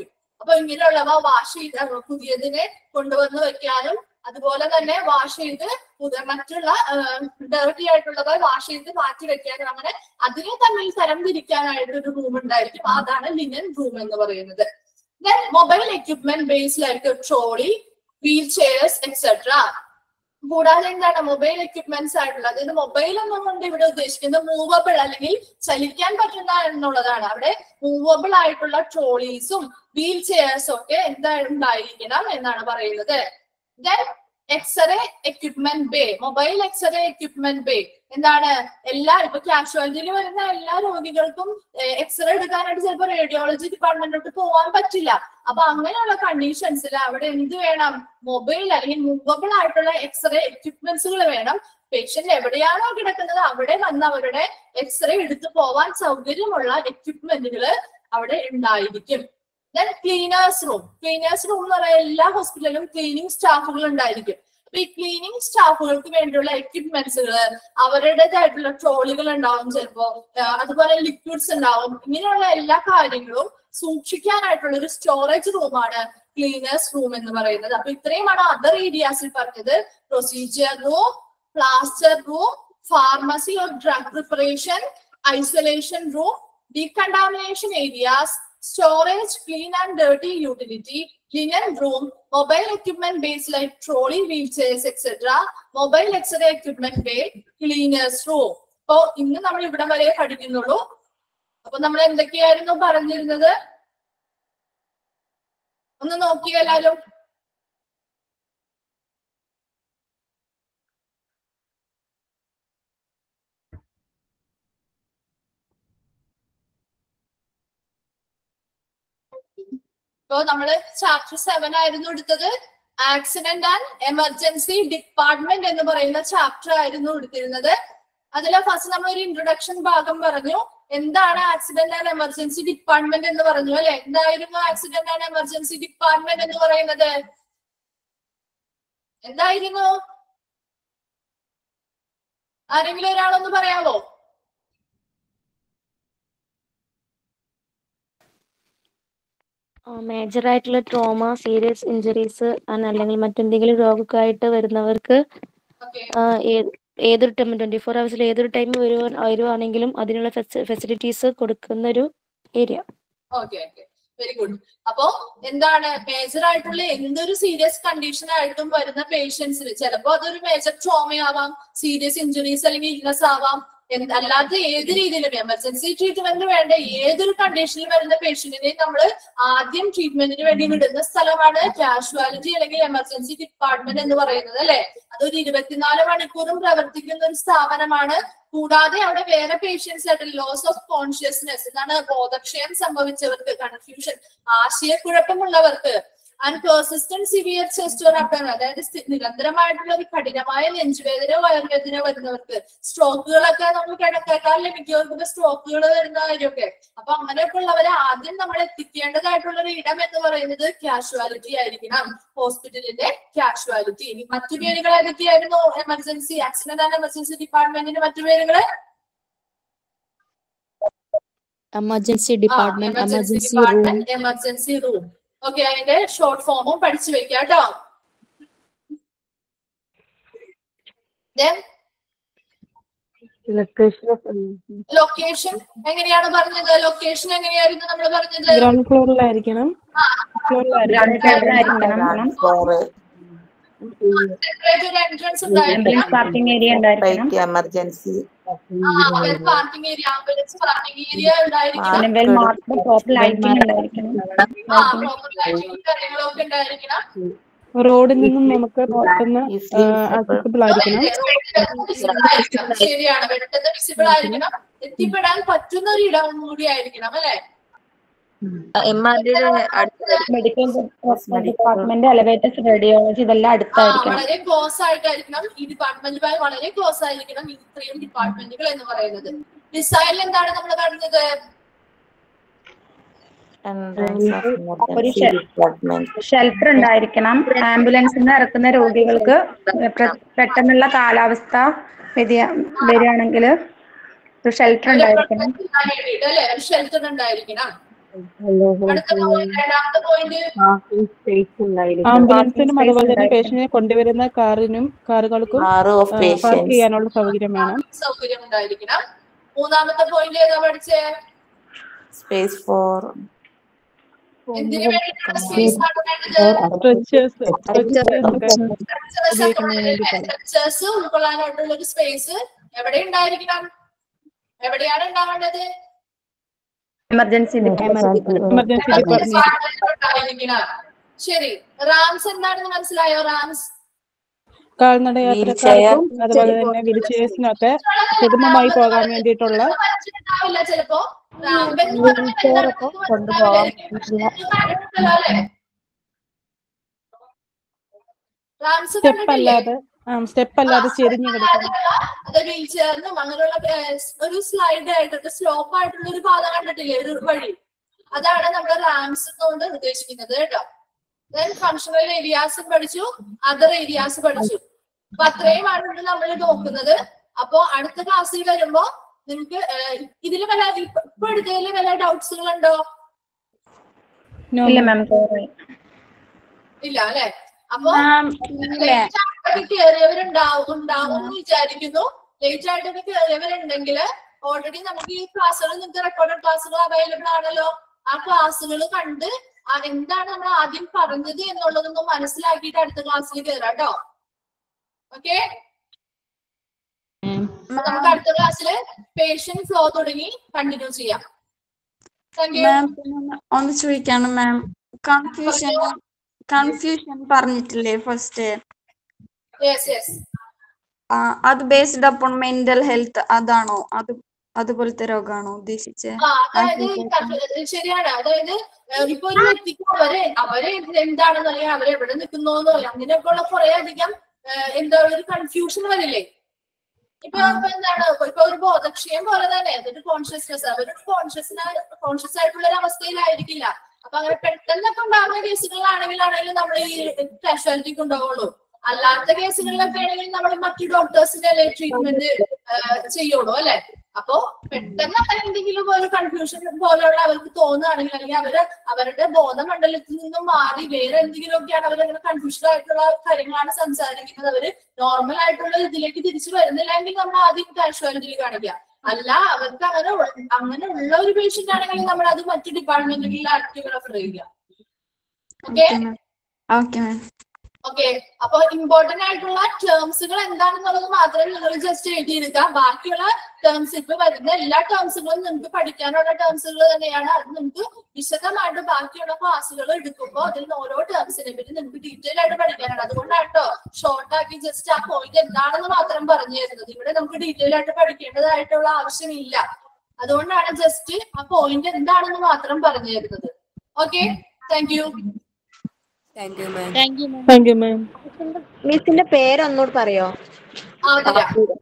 അപ്പൊ ഇങ്ങനെയുള്ളവ വാഷ് ചെയ്ത് പുതിയതിനെ കൊണ്ടുവന്ന് വെക്കാനും അതുപോലെ തന്നെ വാഷ് ചെയ്ത് പുതിയ മറ്റുള്ള ഡേർട്ടി ആയിട്ടുള്ളവ വാഷ് ചെയ്ത് മാറ്റി വെക്കാനും അങ്ങനെ അതിനെ തമ്മിൽ തരം തിരിക്കാനായിട്ട് ഒരു റൂം ഉണ്ടായിരിക്കും അതാണ് ലിനൻ റൂം എന്ന് പറയുന്നത് then mobile equipment bays like trolley wheelchairs etcetera കൂടാതെ എന്താണ് മൊബൈൽ എക്യുപ്മെന്റ്സ് ആയിട്ടുള്ള അതായത് മൊബൈൽ എന്നുകൊണ്ട് ഇവിടെ ഉദ്ദേശിക്കുന്നത് മൂവബിൾ അല്ലെങ്കിൽ ചലിക്കാൻ പറ്റുന്ന എന്നുള്ളതാണ് അവിടെ മൂവബിൾ ആയിട്ടുള്ള ട്രോളീസും വീൽ ചെയർസും ഒക്കെ എന്താ ഉണ്ടായിരിക്കണം എന്നാണ് പറയുന്നത് then x-ray equipment bay mobile x-ray equipment bay എന്താണ് എല്ലാ ഇപ്പൊ കാഷ്വാലിറ്റിയിൽ വരുന്ന എല്ലാ രോഗികൾക്കും എക്സ്റേ എടുക്കാനായിട്ട് ചിലപ്പോൾ റേഡിയോളജി ഡിപ്പാർട്ട്മെന്റിലോട്ട് പോകാൻ പറ്റില്ല അപ്പൊ അങ്ങനെയുള്ള കണ്ടീഷൻസിൽ അവിടെ എന്ത് വേണം മൊബൈൽ അല്ലെങ്കിൽ മൂവബിൾ ആയിട്ടുള്ള എക്സ്റേ എക്യുപ്മെന്റ്സുകൾ വേണം പേഷ്യന്റ് എവിടെയാണോ കിടക്കുന്നത് അവിടെ വന്ന് അവരുടെ എക്സ്റേ എടുത്തു പോവാൻ സൗകര്യമുള്ള എക്യുപ്മെന്റുകൾ അവിടെ ഉണ്ടായിരിക്കും then cleaners room cleaners room എന്ന് പറയുന്ന എല്ലാ ഹോസ്പിറ്റലിലും ക്ലീനിങ് സ്റ്റാഫുകൾ ഉണ്ടായിരിക്കും അപ്പൊ ഈ ക്ലീനിങ് സ്റ്റാഫുകൾക്ക് വേണ്ടിയുള്ള എക്യുപ്മെന്റ്സുകൾ അവരുടേതായിട്ടുള്ള ട്രോളികൾ ഉണ്ടാവും ചിലപ്പോ ആ, അതുപോലെ ലിക്വിഡ്സ് ഉണ്ടാവും ഇങ്ങനെയുള്ള എല്ലാ കാര്യങ്ങളും സൂക്ഷിക്കാനായിട്ടുള്ള ഒരു സ്റ്റോറേജ് റൂമാണ് ക്ലീനേഴ്സ് റൂം എന്ന് പറയുന്നത് അപ്പൊ ഇത്രയുമാണ് അതർ ഏരിയാസിൽ പറഞ്ഞത് procedure room plaster room pharmacy or drug preparation isolation room decontamination areas, storage, clean and dirty utility, linen room, mobile equipment base like trolley, wheelchairs, etc., mobile X-ray equipment bay, cleaners room. അപ്പോ ഇന്ന് നമ്മൾ ഇവിടം വരെ പഠിക്കുന്നുള്ളൂ അപ്പൊ നമ്മൾ എന്തൊക്കെയായിരുന്നു പറഞ്ഞിരുന്നത് ഒന്ന് നോക്കിയോ എല്ലാരും ഇപ്പോ നമ്മള് ചാപ്റ്റർ സെവൻ ആയിരുന്നു എടുത്തത് ആക്സിഡന്റ് ആൻഡ് എമർജൻസി ഡിപ്പാർട്ട്മെന്റ് എന്ന് പറയുന്ന ചാപ്റ്റർ ആയിരുന്നു എടുത്തിരുന്നത് അതിലെ ഫസ്റ്റ് നമ്മൾ ഒരു ഇൻട്രൊഡക്ഷൻ ഭാഗം പറഞ്ഞു എന്താണ് ആക്സിഡന്റ് ആൻഡ് എമർജൻസി ഡിപ്പാർട്ട്മെന്റ് എന്ന് പറഞ്ഞു അല്ലെ എന്തായിരുന്നു ആക്സിഡന്റ് ആൻഡ് എമർജൻസി ഡിപ്പാർട്ട്മെന്റ് എന്ന് പറയുന്നത് എന്തായിരുന്നു ആരെങ്കിലും ഒരാളൊന്ന് പറയാമോ മേജർ ആയിട്ടുള്ള ട്രോമ സീരിയസ് ഇഞ്ചുറീസ് അല്ലെങ്കിൽ മറ്റെന്തെങ്കിലും രോഗമൊക്കെ ആയിട്ട് വരുന്നവർക്ക് ഓക്കെ ആ, ഏ- ഏതൊരു ടൈം ട്വന്റി ഫോർ അവേഴ്സിൽ ഏതൊരു ടൈം വരുവാ വരുവാണെങ്കിലും അതിനുള്ള ഫെസിലിറ്റീസ് കൊടുക്കുന്ന ഒരു area okay okay very good അപ്പോ എന്താണ് മേജർ ആയിട്ടുള്ള എന്തൊരു സീരിയസ് കണ്ടീഷൻ ആയിട്ടും വരുന്ന പേഷ്യൻസിന് ചിലപ്പോ അതൊരു മേജർ ട്രോമ ആവാം സീരിയസ് ഇഞ്ചുറീസ് അല്ലെങ്കിൽ ഇൽനസ് ആവാം എന്ത് അല്ലാത്ത ഏത് രീതിയിലും എമർജൻസി ട്രീറ്റ്മെന്റ് വേണ്ട ഏതൊരു കണ്ടീഷനിൽ വരുന്ന പേഷ്യന്റിനെ നമ്മൾ ആദ്യം ട്രീറ്റ്മെന്റിന് വേണ്ടി വിടുന്ന സ്ഥലമാണ് കാഷ്വാലിറ്റി അല്ലെങ്കിൽ എമർജൻസി ഡിപ്പാർട്ട്മെന്റ് എന്ന് പറയുന്നത് അല്ലെ അതൊരു ഇരുപത്തിനാല് മണിക്കൂറും പ്രവർത്തിക്കുന്ന ഒരു സ്ഥാപനമാണ് കൂടാതെ അവിടെ വേറെ പേഷ്യൻസ് ആയിട്ട് ലോസ് ഓഫ് കോൺഷ്യസ്നെസ് എന്താണ് ബോധക്ഷയം സംഭവിച്ചവർക്ക് കൺഫ്യൂഷൻ ആശയക്കുഴപ്പമുള്ളവർക്ക് and persistent severe chest or അപ്പൻ അതായത് സ്ഥി- നിരന്തരമായിട്ടുള്ള ഒരു കഠിനമായ നെഞ്ചുവേദന വയറുവേദന വരുന്നവർക്ക് സ്ട്രോക്കുകളൊക്കെ നമ്മൾ കിടക്കേക്കാൾ മിക്കവർക്കും സ്ട്രോക്കുകൾ വരുന്ന കാര്യമൊക്കെ അപ്പൊ അങ്ങനെയൊക്കെ ഉള്ളവരെ ആദ്യം നമ്മൾ എത്തിക്കേണ്ടതായിട്ടുള്ള ഒരു ഇടം എന്ന് പറയുന്നത് കാഷ്വാലിറ്റി ആയിരിക്കണം ഹോസ്പിറ്റലിന്റെ കാഷ്വാലിറ്റി ഇനി മറ്റു പേരുകൾ ഏതൊക്കെയായിരുന്നു എമർജൻസി ആക്സിഡന്റ് ആൻഡ് എമർജൻസി ഡിപ്പാർട്ട്മെന്റിന്റെ മറ്റു പേരുകള് emergency department emergency emergency room department emergency room okay അതിന്റെ ഷോർട്ട് ഫോമും പഠിച്ചു വെക്കാം കേട്ടോ Then ലൊക്കേഷൻ എങ്ങനെയാണ് പറഞ്ഞത് ലൊക്കേഷൻ എങ്ങനെയായിരുന്നു നമ്മൾ പറഞ്ഞത് ഗ്രൗണ്ട് ഫ്ലോറിലായിരിക്കണം സെപ്പറേറ്റ് ഒരു എൻട്രൻസ് ഉണ്ടായിരിക്കണം പാർക്കിംഗ് ഏരിയ ഉണ്ടായിരിക്കണം emergency parking area ambulance parking area ഉണ്ടായിരിക്കണം പിന്നെ വെൽ മാർക്ക്ഡ് പ്രോപ്പർ ലൈറ്റിംഗ് ഉണ്ടായിരിക്കണം ആ പ്രോപ്പർ ലൈറ്റിംഗ് കാര്യങ്ങളൊക്കെ ഉണ്ടായിരിക്കണം റോഡിൽ നിന്നും നമുക്ക് പുറത്തുനിന്ന് ആക്സസിബിൾ ആയിരിക്കണം ശരിയാണ് പെട്ടെന്ന് വിസിബിൾ ആയിരിക്കണം എത്തിപ്പെടാൻ പറ്റുന്ന ഒരു ഇടം കൂടി ആയിരിക്കണം അല്ലെ മെഡിക്കൽ ഡിപ്പാർട്ട്മെന്റ് എലവേറ്റേഴ്സ് റേഡിയോളജി ഇതെല്ലാം ആ, അടുത്തായിരിക്കണം വളരെ ക്ലോസ് ആയിട്ടായിരിക്കണം ഈ ഡിപ്പാർട്ട്മെന്റുമായി വളരെ ക്ലോസ് ആയിരിക്കണം ഈ ഇത്രയും ഡിപ്പാർട്ട്മെന്റുകൾ എന്ന് പറയുന്നത് ഡിസൈനിൽ എന്താണ് നമ്മൾ കാണുന്നത് ഒരു ഷെൽട്ടർ ഉണ്ടായിരിക്കണം ആംബുലൻസിൽ നിന്ന് ഇറക്കുന്ന രോഗികൾക്ക് പ്ര- പെട്ടെന്നുള്ള കാലാവസ്ഥ വ്യതിയാ വരികയാണെങ്കിൽ ഒരു ഷെൽട്ടർ ഉണ്ടായിരിക്കണം വേണ്ടിയിട്ട് അല്ലെ ഒരു ഷെൽട്ടർ ഉണ്ടായിരിക്കണം അടുത്ത പോയിന്റ് രണ്ടാമത്തെ പോയിന്റ് ആംബുലൻസിനും അതുപോലെ തന്നെ പേഷ്യന്റിനെ കൊണ്ടുവരുന്ന കാറിനും കാറുകൾക്കും പാർക്ക് ചെയ്യാനുള്ള സൗകര്യം വേണം സൗകര്യം ഉണ്ടായിരിക്കണം മൂന്നാമത്തെ പോയിന്റ് ഏതാ പഠിച്ചേ സ്പേസ് ഫോർ എന്തിനു വേണ്ടിയിട്ടാണ് സ്പേസ് ആണ് വേണ്ടത് സ്ട്രെച്ചേഴ്സ് ഉപയോഗിക്കുന്നതിന് വേണ്ടിയിട്ടാണ് സ്ട്രക്ചേഴ്സ് ഉൾക്കൊള്ളാനായിട്ടുള്ള ഒരു സ്പേസ് എവിടെ ഉണ്ടായിരിക്കണം എവിടെയാണ് ഉണ്ടാവേണ്ടത് എമർജൻസി എമർജൻസി ഡിപ്പാർട്ട്മെന്റ് ഉണ്ടായിരിക്കണം ശരി റാംസ് എന്താണെന്ന് മനസ്സിലായോ റാംസ് കാൽനട യാത്രക്കാർക്കും അതുപോലെ തന്നെ വീൽചെയർസിനൊക്കെ സുഗമമായി പോകാൻ വേണ്ടിയിട്ടുള്ള മനസ്സിലുണ്ടാവില്ല ചിലപ്പോ റാമ്പ് എന്ന് പറഞ്ഞാൽ എന്താണെന്ന് മനസ്സിലാവില്ല. അല്ലേ? റാംസ് സ്റ്റെപ്പ് കണ്ടിട്ടില്ലേ? അല്ലാതെ സ്റ്റെപ്പ് അല്ലാതെ ചെരിഞ്ഞു കിടക്കണം അത് വീൽ ചെയറിനും അങ്ങനെയുള്ള ഏർ, ഒരു സ്ലൈഡ് ആയിട്ട് സ്ലോപ്പ് ആയിട്ടുള്ള ഒരു പാത കണ്ടിട്ടില്ലേ ഒരു വഴി അതാണ് നമ്മുടെ റാംസ് കൊണ്ട് ഉദ്ദേശിക്കുന്നത് കേട്ടോ ദെൻ ഫങ്ഷണൽ ഏരിയാസും പഠിച്ചു അതർ ഏരിയാസ് പഠിച്ചു അപ്പൊ അത്രയുമാണ് നമ്മൾ നോക്കുന്നത് അപ്പോ അടുത്ത ക്ലാസ്സിൽ വരുമ്പോ നിങ്ങൾക്ക് ഇതിൽ വല്ല ഇപ്പൊ ഇപ്പൊ എടുത്തതിൽ വല്ല ഡൗട്ട്സുകൾ ഉണ്ടോ No, ഇല്ല ma'am. മാം ഇല്ല അല്ലെ അപ്പൊ ലേറ്റ് ആയിട്ടൊക്കെ കയറിയവരുണ്ടാവും ഉണ്ടാവും എന്ന് വിചാരിക്കുന്നു ലേറ്റ് ആയിട്ടൊക്കെ കയറിയവരുണ്ടെങ്കിൽ ഓൾറെഡി നമുക്ക് ഈ ക്ലാസ്സുകൾ നിങ്ങൾക്ക് റെക്കോർഡഡ് ക്ലാസ്സുകൾ അവൈലബിൾ ആണല്ലോ ആ ക്ലാസ്സുകൾ കണ്ട് ആ എന്താണ് നമ്മൾ ആദ്യം പറഞ്ഞത് എന്നുള്ളതൊന്ന് മനസ്സിലാക്കിയിട്ട് അടുത്ത ക്ലാസ്സിൽ കയറാം കേട്ടോ ഓക്കെ നമുക്ക് അടുത്ത ക്ലാസ്സിൽ പേഷ്യൻ ഫ്ലോ തുടങ്ങി കണ്ടിന്യൂ ചെയ്യാം താങ്ക് യു മാം ഒന്ന് ചോദിക്കാണ് മാം കൺഫ്യൂഷൻ കൺഫ്യൂഷൻ പറഞ്ഞിട്ടില്ലേ ഫസ്റ്റ് യെസ് യെസ് അത് ബേസ്ഡ് അപ്പോൺ മെന്റൽ ഹെൽത്ത് അതാണോ അത് അതുപോലത്തെ രോഗമാണോ ഉദ്ദേശിച്ചത് ആ അതായത് കൺഫ്യൂ- ശരിയാണ് അതായത് ഏഹ് ഇപ്പൊ ഒരു വ്യക്തിക്ക് അവരെ അവരെ എന്താണെന്ന് അല്ലെങ്കിൽ അവരെവിടെ നിൽക്കുന്നോന്നോ അങ്ങനെയൊക്കെ ഉള്ള കുറെ അധികം ഏഹ് എന്താ ഒരു കൺഫ്യൂഷൻ വരില്ലേ ഇപ്പൊ ഇപ്പൊ എന്താണ് ഇപ്പൊ ഒരു ബോധക്ഷയം പോലെ തന്നെ അതൊരു കോൺഷ്യസ്നെസ് അവരൊരു കോൺഷ്യസ് കോൺഷ്യസ് ആയിട്ടുള്ള ഒരു അവസ്ഥയിലായിരിക്കില്ല അപ്പൊ അങ്ങനെ പെട്ടെന്നൊക്കെ ഉണ്ടാകുന്ന കേസുകളിലാണെങ്കിലാണെങ്കിലും നമ്മൾ ഈ കാഷ്വാലിറ്റി കൊണ്ടുപോകുള്ളൂ അല്ലാത്ത കേസുകളിലൊക്കെ ആണെങ്കിൽ നമ്മൾ മറ്റു ഡോക്ടേഴ്സിന്റെ ട്രീറ്റ്മെന്റ് ചെയ്യുള്ളൂ അല്ലെ അപ്പോ പെട്ടെന്ന് അങ്ങനെ എന്തെങ്കിലും ഒരു കൺഫ്യൂഷൻ പോലെയുള്ള അവർക്ക് തോന്നുകയാണെങ്കിൽ അല്ലെങ്കിൽ അവര് അവരുടെ ബോധമണ്ഡലത്തിൽ നിന്നും മാറി വേറെ എന്തെങ്കിലുമൊക്കെയാണ് അവരങ്ങനെ കൺഫ്യൂഷൻ ആയിട്ടുള്ള കാര്യങ്ങളാണ് സംസാരിക്കുന്നത് അവര് നോർമൽ ആയിട്ടുള്ള ഇതിലേക്ക് തിരിച്ചു വരുന്നില്ലെങ്കിൽ നമ്മൾ ആദ്യം കാഷ്വാലിറ്റിയിൽ കാണിക്കുക അല്ല അവർക്ക് അങ്ങനെ ഉള്ള- അങ്ങനെ ഉള്ള ഒരു പേഷ്യന്റ് ആണെങ്കിൽ നമ്മൾ അത് മറ്റു ഡിപ്പാർട്ട്മെന്റുകളിൽ റെഫർ ചെയ്യുക ഓക്കെ ഓക്കെ മാം ഓക്കെ അപ്പൊ ഇമ്പോർട്ടന്റ് ആയിട്ടുള്ള ടേംസുകൾ എന്താണെന്നുള്ളത് മാത്രമേ നിങ്ങൾ ജസ്റ്റ് എഴുതിയെടുക്കുക ബാക്കിയുള്ള ടേംസ് ഇപ്പൊ വരുന്ന എല്ലാ ടേംസുകളും നിങ്ങൾക്ക് പഠിക്കാനുള്ള ടേംസുകൾ തന്നെയാണ് അത് നിങ്ങൾക്ക് വിശദമായിട്ട് ബാക്കിയുള്ള ക്ലാസ്സുകൾ എടുക്കുമ്പോൾ അതിൽ നിന്ന് ഓരോ ടേംസിനെ പറ്റി നിങ്ങൾക്ക് ഡീറ്റെയിൽ ആയിട്ട് പഠിക്കാനാണ് അതുകൊണ്ടാണ് കേട്ടോ ഷോർട്ട് ആക്കി ജസ്റ്റ് ആ പോയിന്റ് എന്താണെന്ന് മാത്രം പറഞ്ഞു തരുന്നത് ഇവിടെ നമുക്ക് ഡീറ്റെയിൽ ആയിട്ട് പഠിക്കേണ്ടതായിട്ടുള്ള ആവശ്യമില്ല അതുകൊണ്ടാണ് ജസ്റ്റ് ആ പോയിന്റ് എന്താണെന്ന് മാത്രം പറഞ്ഞു തരുന്നത് okay thank you thank you ma'am thank you ma'am മിസ്സിന്റെ പേരൊന്നുകൂടി പറയോ ആതിര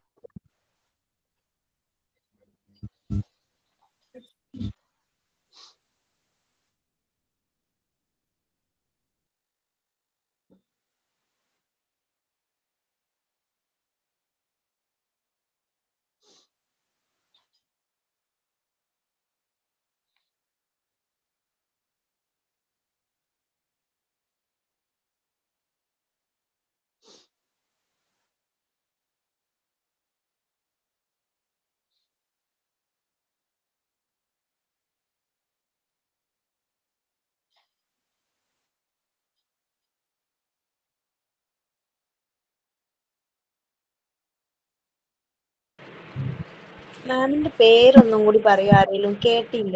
മാമിന്റെ പേരൊന്നും കൂടി പറയോ ആരെങ്കിലും കേട്ടില്ല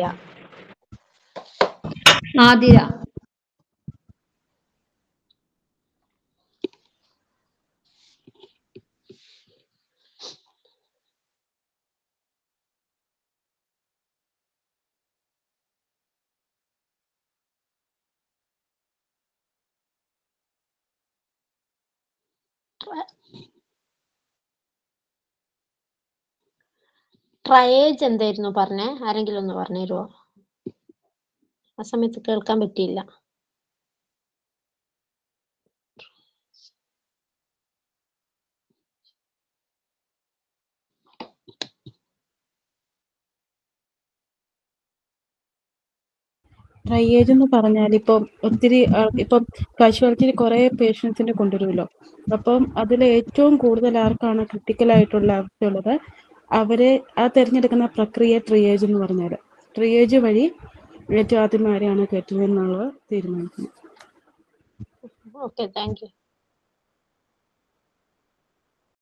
ആതിര ട്രയേജ് എന്തായിരുന്നു പറഞ്ഞേ ആരെങ്കിലും ഒന്ന് പറഞ്ഞു തരുമോ ആ സമയത്ത് കേൾക്കാൻ പറ്റിയില്ല ട്രയേജ് എന്ന് പറഞ്ഞാൽ ഇപ്പം ഒത്തിരി ആൾ- ഇപ്പം കാഷ്വാലിറ്റിയിൽ കുറേ പേഷ്യൻസിനെ കൊണ്ടുവരുമല്ലോ അപ്പം അതിൽ ഏറ്റവും കൂടുതൽ ആർക്കാണ് ക്രിട്ടിക്കൽ ആയിട്ടുള്ള അവസ്ഥയുള്ളത് അവരെ ആ തിരഞ്ഞെടുക്കുന്ന പ്രക്രിയ ട്രിയേജ് എന്ന് പറഞ്ഞാൽ ട്രിയേജ് വഴി ഏറ്റവും ആദ്യം ആരെയാണ് കയറ്റുന്നത് എന്നുള്ളത് തീരുമാനിക്കുന്നത് ഓക്കെ താങ്ക് യു